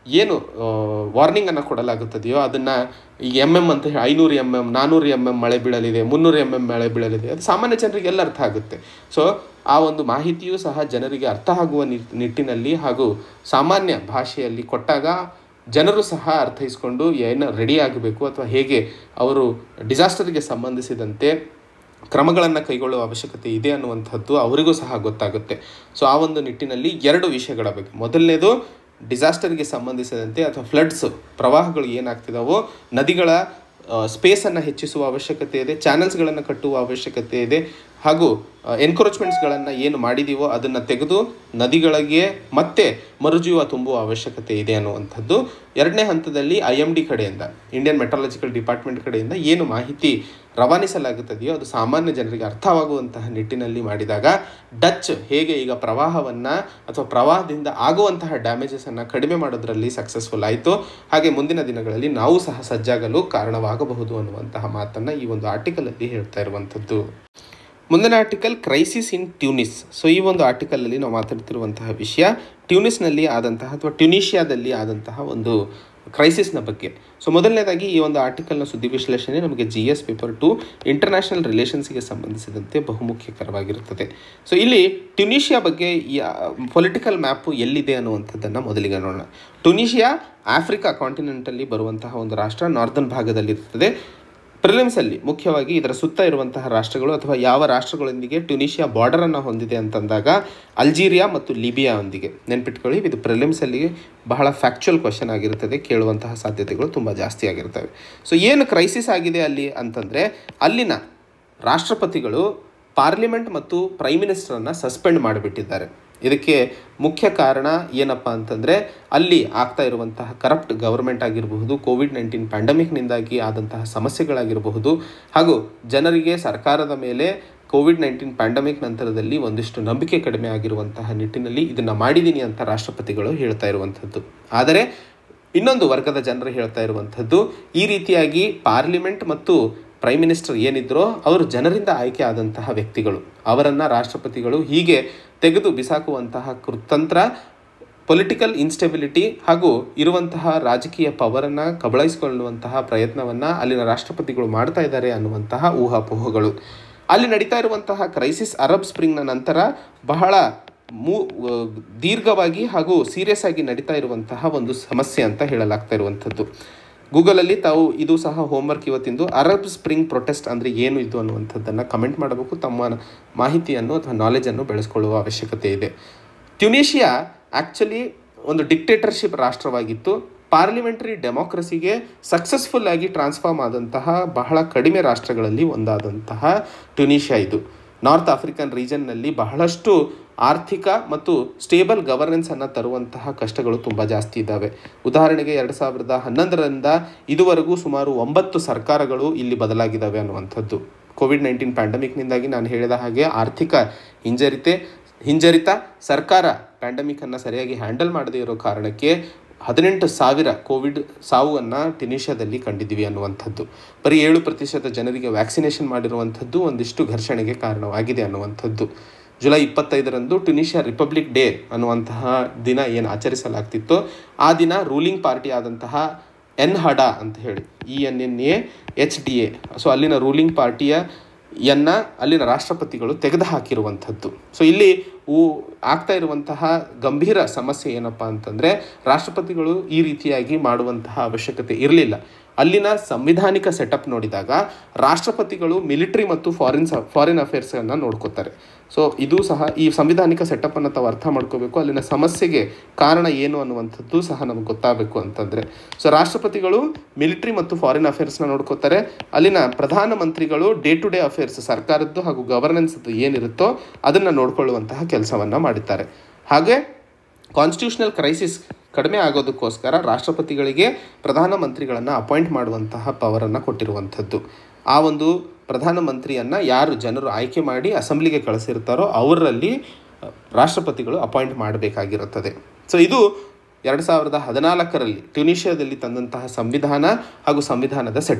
ಏನು ವಾರ್ನಿಂಗನ್ನು ಕೊಡಲಾಗುತ್ತದೆಯೋ ಅದನ್ನು ಈಗ ಎಮ್ ಎಮ್ ಅಂತ ಹೇಳಿ ಐನೂರು ಎಮ್ ಎಮ್ ನಾನ್ನೂರು ಎಮ್ ಎಮ್ ಮಳೆ ಬೀಳಲಿದೆ ಮುನ್ನೂರು ಎಮ್ ಎಮ್ ಮಳೆ ಬೀಳಲಿದೆ ಅದು ಸಾಮಾನ್ಯ ಜನರಿಗೆಲ್ಲ ಅರ್ಥ ಆಗುತ್ತೆ ಸೊ ಆ ಒಂದು ಮಾಹಿತಿಯೂ ಸಹ ಜನರಿಗೆ ಅರ್ಥ ಆಗುವ ನಿಟ್- ನಿಟ್ಟಿನಲ್ಲಿ ಹಾಗೂ ಸಾಮಾನ್ಯ ಭಾಷೆಯಲ್ಲಿ ಕೊಟ್ಟಾಗ ಜನರು ಸಹ ಅರ್ಥೈಸ್ಕೊಂಡು ಏನು ರೆಡಿ ಆಗಬೇಕು ಅಥವಾ ಹೇಗೆ ಅವರು ಡಿಸಾಸ್ಟರ್ಗೆ ಸಂಬಂಧಿಸಿದಂತೆ ಕ್ರಮಗಳನ್ನು ಕೈಗೊಳ್ಳುವ ಅವಶ್ಯಕತೆ ಇದೆ ಅನ್ನುವಂಥದ್ದು ಅವರಿಗೂ ಸಹ ಗೊತ್ತಾಗುತ್ತೆ ಸೊ ಆ ಒಂದು ನಿಟ್ಟಿನಲ್ಲಿ ಎರಡು ವಿಷಯಗಳ ಬಗ್ಗೆ ಮೊದಲನೇದು ಡಿಸಾಸ್ಟರ್ಗೆ ಸಂಬಂಧಿಸಿದಂತೆ ಅಥವಾ ಫ್ಲಡ್ಸ್ ಪ್ರವಾಹಗಳು ಏನಾಗ್ತಿದಾವೋ ನದಿಗಳ ಸ್ಪೇಸನ್ನು ಹೆಚ್ಚಿಸುವ ಅವಶ್ಯಕತೆ ಇದೆ ಚಾನಲ್ಸ್ಗಳನ್ನು ಕಟ್ಟುವ ಅವಶ್ಯಕತೆ ಇದೆ ಹಾಗೂ ಎನ್ಕ್ರೋಚ್ಮೆಂಟ್ಸ್ಗಳನ್ನು ಏನು ಮಾಡಿದೀವೋ ಅದನ್ನು ತೆಗೆದು ನದಿಗಳಿಗೆ ಮತ್ತೆ ಮರುಜೀವ ತುಂಬುವ ಅವಶ್ಯಕತೆ ಇದೆ ಅನ್ನುವಂಥದ್ದು ಎರಡನೇ ಹಂತದಲ್ಲಿ ಐ ಎಮ್ ಡಿ ಕಡೆಯಿಂದ ಇಂಡಿಯನ್ ಮೆಟ್ರಾಲಜಿಕಲ್ ಡಿಪಾರ್ಟ್ಮೆಂಟ್ ಕಡೆಯಿಂದ ಏನು ಮಾಹಿತಿ ರವಾನಿಸಲಾಗುತ್ತದೆಯೋ ಅದು ಸಾಮಾನ್ಯ ಜನರಿಗೆ ಅರ್ಥವಾಗುವಂತಹ ನಿಟ್ಟಿನಲ್ಲಿ ಮಾಡಿದಾಗ ಡಚ್ ಹೇಗೆ ಈಗ ಪ್ರವಾಹವನ್ನು ಅಥವಾ ಪ್ರವಾಹದಿಂದ ಆಗುವಂತಹ ಡ್ಯಾಮೇಜಸನ್ನು ಕಡಿಮೆ ಮಾಡೋದ್ರಲ್ಲಿ ಸಕ್ಸಸ್ಫುಲ್ ಆಯಿತು ಹಾಗೆ ಮುಂದಿನ ದಿನಗಳಲ್ಲಿ ನಾವು ಸಹ ಸಜ್ಜಾಗಲು ಕಾರಣವಾಗಬಹುದು ಅನ್ನುವಂತಹ ಮಾತನ್ನು ಈ ಒಂದು ಆರ್ಟಿಕಲಲ್ಲಿ ಹೇಳ್ತಾ ಇರುವಂಥದ್ದು ಮುಂದಿನ article crisis in Tunis so ಈ ಒಂದು ಆರ್ಟಿಕಲಲ್ಲಿ ನಾವು ಮಾತಾಡ್ತಿರುವಂತಹ ವಿಷಯ ಟ್ಯೂನಿಸ್ನಲ್ಲಿ ಆದಂತಹ ಅಥವಾ ಟ್ಯುನಿಷಿಯಾದಲ್ಲಿ ಆದಂತಹ ಒಂದು ಕ್ರೈಸಿಸ್ನ ಬಗ್ಗೆ ಸೊ ಮೊದಲನೇದಾಗಿ ಈ ಒಂದು ಆರ್ಟಿಕಲ್ನ ಸುದ್ದಿ ವಿಶ್ಲೇಷಣೆ ನಮಗೆ G S paper two international ರಿಲೇಷನ್ಸ್ಗೆ ಸಂಬಂಧಿಸಿದಂತೆ ಬಹುಮುಖ್ಯಕರವಾಗಿರುತ್ತದೆ ಸೊ ಇಲ್ಲಿ ಟ್ಯುನಿಷಿಯಾ ಬಗ್ಗೆ ಪೊಲಿಟಿಕಲ್ ಮ್ಯಾಪು ಎಲ್ಲಿದೆ ಅನ್ನುವಂಥದ್ದನ್ನು ಮೊದಲಿಗೆ ನೋಡೋಣ ಟ್ಯುನಿಷಿಯಾ ಆಫ್ರಿಕಾ ಕಾಂಟಿನೆಂಟಲ್ಲಿ ಬರುವಂತಹ ಒಂದು ರಾಷ್ಟ್ರ ನಾರ್ದನ್ ಭಾಗದಲ್ಲಿರ್ತದೆ ಪ್ರಿಲಿಮ್ಸಲ್ಲಿ ಮುಖ್ಯವಾಗಿ ಇದರ ಸುತ್ತ ಇರುವಂತಹ ರಾಷ್ಟ್ರಗಳು ಅಥವಾ ಯಾವ ರಾಷ್ಟ್ರಗಳೊಂದಿಗೆ ಟ್ಯುನಿಷಿಯಾ ಬಾರ್ಡರನ್ನು ಹೊಂದಿದೆ ಅಂತಂದಾಗ ಅಲ್ಜೀರಿಯಾ ಮತ್ತು ಲಿಬಿಯಾ ಒಂದಿಗೆ ನೆನ್ಪಿಟ್ಕೊಳ್ಳಿ ಇದು ಪ್ರಿಲಿಮ್ಸಲ್ಲಿ ಬಹಳ ಫ್ಯಾಕ್ಚುಯಲ್ ಕ್ವಶನ್ ಆಗಿರುತ್ತದೆ ಕೇಳುವಂತಹ ಸಾಧ್ಯತೆಗಳು ತುಂಬ ಜಾಸ್ತಿ ಆಗಿರ್ತವೆ ಸೊ ಏನು ಕ್ರೈಸಿಸ್ ಆಗಿದೆ ಅಲ್ಲಿ ಅಂತಂದರೆ ಅಲ್ಲಿನ ರಾಷ್ಟ್ರಪತಿಗಳು ಪಾರ್ಲಿಮೆಂಟ್ ಮತ್ತು ಪ್ರೈಮ್ ಮಿನಿಸ್ಟರನ್ನು ಸಸ್ಪೆಂಡ್ ಮಾಡಿಬಿಟ್ಟಿದ್ದಾರೆ ಇದಕ್ಕೆ ಮುಖ್ಯ ಕಾರಣ ಏನಪ್ಪ ಅಂತಂದರೆ ಅಲ್ಲಿ ಆಗ್ತಾ ಇರುವಂತಹ ಕರಪ್ಟ್ ಗವರ್ಮೆಂಟ್ ಆಗಿರಬಹುದು ಕೋವಿಡ್ ನೈನ್ಟೀನ್ ಪ್ಯಾಂಡಮಿಕ್ನಿಂದಾಗಿ ಆದಂತಹ ಸಮಸ್ಯೆಗಳಾಗಿರಬಹುದು ಹಾಗೂ ಜನರಿಗೆ ಸರ್ಕಾರದ ಮೇಲೆ ಕೋವಿಡ್ ನೈನ್ಟೀನ್ ಪ್ಯಾಂಡಮಿಕ್ ನಂತರದಲ್ಲಿ ಒಂದಿಷ್ಟು ನಂಬಿಕೆ ಕಡಿಮೆ ಆಗಿರುವಂತಹ ನಿಟ್ಟಿನಲ್ಲಿ ಇದನ್ನು ಮಾಡಿದ್ದೀನಿ ಅಂತ ರಾಷ್ಟ್ರಪತಿಗಳು ಹೇಳ್ತಾ ಇರುವಂಥದ್ದು ಆದರೆ ಇನ್ನೊಂದು ವರ್ಗದ ಜನರು ಹೇಳ್ತಾ ಇರುವಂಥದ್ದು ಈ ರೀತಿಯಾಗಿ ಪಾರ್ಲಿಮೆಂಟ್ ಮತ್ತು ಪ್ರೈಮ್ ಮಿನಿಸ್ಟರ್ ಏನಿದ್ರೋ ಅವರು ಜನರಿಂದ ಆಯ್ಕೆ ಆದಂತಹ ವ್ಯಕ್ತಿಗಳು ಅವರನ್ನು ರಾಷ್ಟ್ರಪತಿಗಳು ಹೀಗೆ ತೆಗೆದು ಬಿಸಾಕುವಂತಹ ಕೃತಂತ್ರ ಪೊಲಿಟಿಕಲ್ ಇನ್ಸ್ಟೆಬಿಲಿಟಿ ಹಾಗೂ ಇರುವಂತಹ ರಾಜಕೀಯ ಪವರನ್ನು ಕಬಳಾಯಿಸಿಕೊಳ್ಳುವಂತಹ ಪ್ರಯತ್ನವನ್ನು ಅಲ್ಲಿನ ರಾಷ್ಟ್ರಪತಿಗಳು ಮಾಡ್ತಾ ಇದ್ದಾರೆ ಅನ್ನುವಂತಹ ಊಹಾಪೋಹಗಳು ಅಲ್ಲಿ ನಡೀತಾ ಇರುವಂತಹ ಕ್ರೈಸಿಸ್ ಅರಬ್ ಸ್ಪ್ರಿಂಗ್ನ ನಂತರ ಬಹಳ ಮೂ ದೀರ್ಘವಾಗಿ ಹಾಗೂ ಸೀರಿಯಸ್ ಆಗಿ ನಡೀತಾ ಇರುವಂತಹ ಒಂದು ಸಮಸ್ಯೆ ಅಂತ ಹೇಳಲಾಗ್ತಾ ಇರುವಂಥದ್ದು ಗೂಗಲಲ್ಲಿ ತಾವು ಇದು ಸಹ ಹೋಮ್ವರ್ಕ್ ಇವತ್ತಿಂದು ಅರಬ್ ಸ್ಪ್ರಿಂಗ್ ಪ್ರೊಟೆಸ್ಟ್ ಅಂದರೆ ಏನು ಇದು ಅನ್ನುವಂಥದ್ದನ್ನು ಕಮೆಂಟ್ ಮಾಡಬೇಕು ತಮ್ಮ ಮಾಹಿತಿಯನ್ನು ಅಥವಾ ನಾಲೆಜನ್ನು ಬೆಳೆಸ್ಕೊಳ್ಳುವ ಅವಶ್ಯಕತೆ ಇದೆ ಟ್ಯುನೀಷಿಯಾ ಆ್ಯಕ್ಚುಲಿ ಒಂದು ಡಿಕ್ಟೇಟರ್ಶಿಪ್ ರಾಷ್ಟ್ರವಾಗಿತ್ತು ಪಾರ್ಲಿಮೆಂಟರಿ ಡೆಮೋಕ್ರಸಿಗೆ ಸಕ್ಸಸ್ಫುಲ್ ಆಗಿ ಟ್ರಾನ್ಸ್ಫಾರ್ಮ್ ಆದಂತಹ ಬಹಳ ಕಡಿಮೆ ರಾಷ್ಟ್ರಗಳಲ್ಲಿ ಒಂದಾದಂತಹ ಟ್ಯುನೀಷಿಯಾ ಇದು ನಾರ್ತ್ ಆಫ್ರಿಕನ್ ರೀಜನ್ನಲ್ಲಿ ಬಹಳಷ್ಟು ಆರ್ಥಿಕ ಮತ್ತು ಸ್ಟೇಬಲ್ ಗವರ್ನೆನ್ಸನ್ನು ತರುವಂತಹ ಕಷ್ಟಗಳು ತುಂಬ ಜಾಸ್ತಿ ಇದ್ದಾವೆ ಉದಾಹರಣೆಗೆ ಎರಡು ಸಾವಿರದ ಹನ್ನೊಂದರಿಂದ ಇದುವರೆಗೂ ಸುಮಾರು ಒಂಬತ್ತು ಸರ್ಕಾರಗಳು ಇಲ್ಲಿ ಬದಲಾಗಿದ್ದಾವೆ ಅನ್ನುವಂಥದ್ದು ಕೋವಿಡ್ ನೈನ್ಟೀನ್ ಪ್ಯಾಂಡಮಿಕ್ನಿಂದಾಗಿ ನಾನು ಹೇಳಿದ ಹಾಗೆ ಆರ್ಥಿಕ ಹಿಂಜರಿತೆ ಹಿಂಜರಿತ ಸರ್ಕಾರ ಪ್ಯಾಂಡಮಿಕನ್ನು ಸರಿಯಾಗಿ ಹ್ಯಾಂಡಲ್ ಮಾಡದೇ ಇರೋ ಕಾರಣಕ್ಕೆ ಹದಿನೆಂಟು ಸಾವಿರ ಕೋವಿಡ್ ಸಾವನ್ನು ಟೆನಿಷಿಯಾದಲ್ಲಿ ಕಂಡಿದ್ದೀವಿ ಅನ್ನುವಂಥದ್ದು ಬರೀ ಏಳು ಪ್ರತಿಶತ ಜನರಿಗೆ ವ್ಯಾಕ್ಸಿನೇಷನ್ ಮಾಡಿರುವಂಥದ್ದು ಒಂದಿಷ್ಟು ಘರ್ಷಣೆಗೆ ಕಾರಣವಾಗಿದೆ ಅನ್ನುವಂಥದ್ದು ಜುಲೈ ಇಪ್ಪತ್ತೈದರಂದು ಟುನಿಷಿಯಾ ರಿಪಬ್ಲಿಕ್ ಡೇ ಅನ್ನುವಂತಹ ದಿನ ಏನು ಆಚರಿಸಲಾಗ್ತಿತ್ತೋ ಆ ದಿನ ರೂಲಿಂಗ್ ಪಾರ್ಟಿ ಆದಂತಹ ಎನ್ ಹಡಾ ಅಂತ ಹೇಳಿ E N N A H D A so ಅಲ್ಲಿನ ರೂಲಿಂಗ್ ಪಾರ್ಟಿಯ ಯನ್ನ ಅಲ್ಲಿನ ರಾಷ್ಟ್ರಪತಿಗಳು ತೆಗೆದು ಹಾಕಿರುವಂಥದ್ದು ಸೊ ಇಲ್ಲಿ ಊ ಆಗ್ತಾ ಇರುವಂತಹ ಗಂಭೀರ ಸಮಸ್ಯೆ ಏನಪ್ಪ ಅಂತಂದರೆ ರಾಷ್ಟ್ರಪತಿಗಳು ಈ ರೀತಿಯಾಗಿ ಮಾಡುವಂತಹ ಅವಶ್ಯಕತೆ ಇರಲಿಲ್ಲ ಅಲ್ಲಿನ ಸಂವಿಧಾನಿಕ ಸೆಟಪ್ ನೋಡಿದಾಗ ರಾಷ್ಟ್ರಪತಿಗಳು ಮಿಲಿಟರಿ ಮತ್ತು ಫಾರಿನ್ ಸ ಫಾರಿನ್ ಅಫೇರ್ಸನ್ನು ನೋಡ್ಕೋತಾರೆ ಸೊ ಇದು ಸಹ ಈ ಸಂವಿಧಾನಿಕ ಸೆಟಪ್ಪನ್ನು ತಾವು ಅರ್ಥ ಮಾಡ್ಕೋಬೇಕು ಅಲ್ಲಿನ ಸಮಸ್ಯೆಗೆ ಕಾರಣ ಏನು ಅನ್ನುವಂಥದ್ದು ಸಹ ನಮಗೆ ಗೊತ್ತಾಗಬೇಕು ಅಂತಂದರೆ ಸೊ ರಾಷ್ಟ್ರಪತಿಗಳು ಮಿಲಿಟರಿ ಮತ್ತು ಫಾರಿನ್ ಅಫೇರ್ಸ್ನ ನೋಡ್ಕೋತಾರೆ ಅಲ್ಲಿನ ಪ್ರಧಾನಮಂತ್ರಿಗಳು ಡೇ ಟು ಡೇ ಅಫೇರ್ಸ್ ಸರ್ಕಾರದ್ದು ಹಾಗೂ ಗವರ್ನೆನ್ಸ್ದು ಏನಿರುತ್ತೋ ಅದನ್ನು ನೋಡ್ಕೊಳ್ಳುವಂತಹ ಕೆಲಸವನ್ನು ಮಾಡುತ್ತಾರೆ ಹಾಗೆ ಕಾನ್ಸ್ಟಿಟ್ಯೂಷನಲ್ ಕ್ರೈಸಿಸ್ ಕಡಿಮೆ ಆಗೋದಕ್ಕೋಸ್ಕರ ರಾಷ್ಟ್ರಪತಿಗಳಿಗೆ ಪ್ರಧಾನಮಂತ್ರಿಗಳನ್ನು ಅಪಾಯಿಂಟ್ ಮಾಡುವಂತಹ ಪವರನ್ನು ಕೊಟ್ಟಿರುವಂಥದ್ದು ಆ ಒಂದು ಪ್ರಧಾನಮಂತ್ರಿಯನ್ನು ಯಾರು ಜನರು ಆಯ್ಕೆ ಮಾಡಿ ಅಸೆಂಬ್ಲಿಗೆ ಕಳಿಸಿರ್ತಾರೋ ಅವರಲ್ಲಿ ರಾಷ್ಟ್ರಪತಿಗಳು ಅಪಾಯಿಂಟ್ ಮಾಡಬೇಕಾಗಿರುತ್ತದೆ ಸೊ ಇದು ಎರಡು ಸಾವಿರದ ಹದಿನಾಲ್ಕರಲ್ಲಿ ಟ್ಯುನಿಷಿಯಾದಲ್ಲಿ ತಂದಂತಹ ಸಂವಿಧಾನ ಹಾಗೂ ಸಂವಿಧಾನದ ಸೆಟಪ್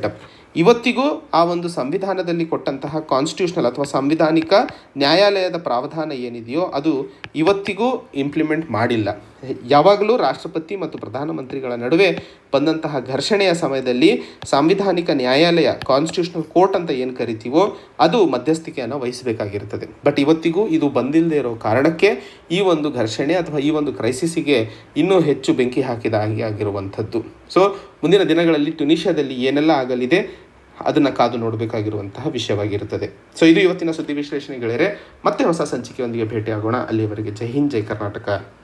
ಇವತ್ತಿಗೂ ಆ ಒಂದು ಸಂವಿಧಾನದಲ್ಲಿ ಕೊಟ್ಟಂತಹ ಕಾನ್ಸ್ಟಿಟ್ಯೂಷನಲ್ ಅಥವಾ ಸಾಂವಿಧಾನಿಕ ನ್ಯಾಯಾಲಯದ ಪ್ರಾವಧಾನ ಏನಿದೆಯೋ ಅದು ಇವತ್ತಿಗೂ ಇಂಪ್ಲಿಮೆಂಟ್ ಮಾಡಿಲ್ಲ ಯಾವಾಗಲೂ ರಾಷ್ಟ್ರಪತಿ ಮತ್ತು ಪ್ರಧಾನಮಂತ್ರಿಗಳ ನಡುವೆ ಬಂದಂತಹ ಘರ್ಷಣೆಯ ಸಮಯದಲ್ಲಿ ಸಾಂವಿಧಾನಿಕ ನ್ಯಾಯಾಲಯ ಕಾನ್ಸ್ಟಿಟ್ಯೂಷನಲ್ ಕೋರ್ಟ್ ಅಂತ ಏನು ಕರಿತೀವೋ ಅದು ಮಧ್ಯಸ್ಥಿಕೆಯನ್ನು ವಹಿಸಬೇಕಾಗಿರ್ತದೆ ಬಟ್ ಇವತ್ತಿಗೂ ಇದು ಬಂದಿಲ್ಲದೆ ಇರೋ ಕಾರಣಕ್ಕೆ ಈ ಒಂದು ಘರ್ಷಣೆ ಅಥವಾ ಈ ಒಂದು ಕ್ರೈಸಿಸಿಗೆ ಇನ್ನೂ ಹೆಚ್ಚು ಬೆಂಕಿ ಹಾಕಿದ ಹಾಗೆ ಆಗಿರುವಂಥದ್ದು ಸೊ ಮುಂದಿನ ದಿನಗಳಲ್ಲಿ ಟುನಿಷಿಯಾದಲ್ಲಿ ಏನೆಲ್ಲ ಆಗಲಿದೆ ಅದನ್ನು ಕಾದು ನೋಡಬೇಕಾಗಿರುವಂತಹ ವಿಷಯವಾಗಿರುತ್ತದೆ ಸೊ ಇದು ಇವತ್ತಿನ ಸುದ್ದಿ ವಿಶ್ಲೇಷಣೆಗಳೇ ಮತ್ತೆ ಹೊಸ ಸಂಚಿಕೆಯೊಂದಿಗೆ ಭೇಟಿಯಾಗೋಣ ಅಲ್ಲಿಯವರೆಗೆ ಜೈ ಹಿಂದ್ ಜೈ ಕರ್ನಾಟಕ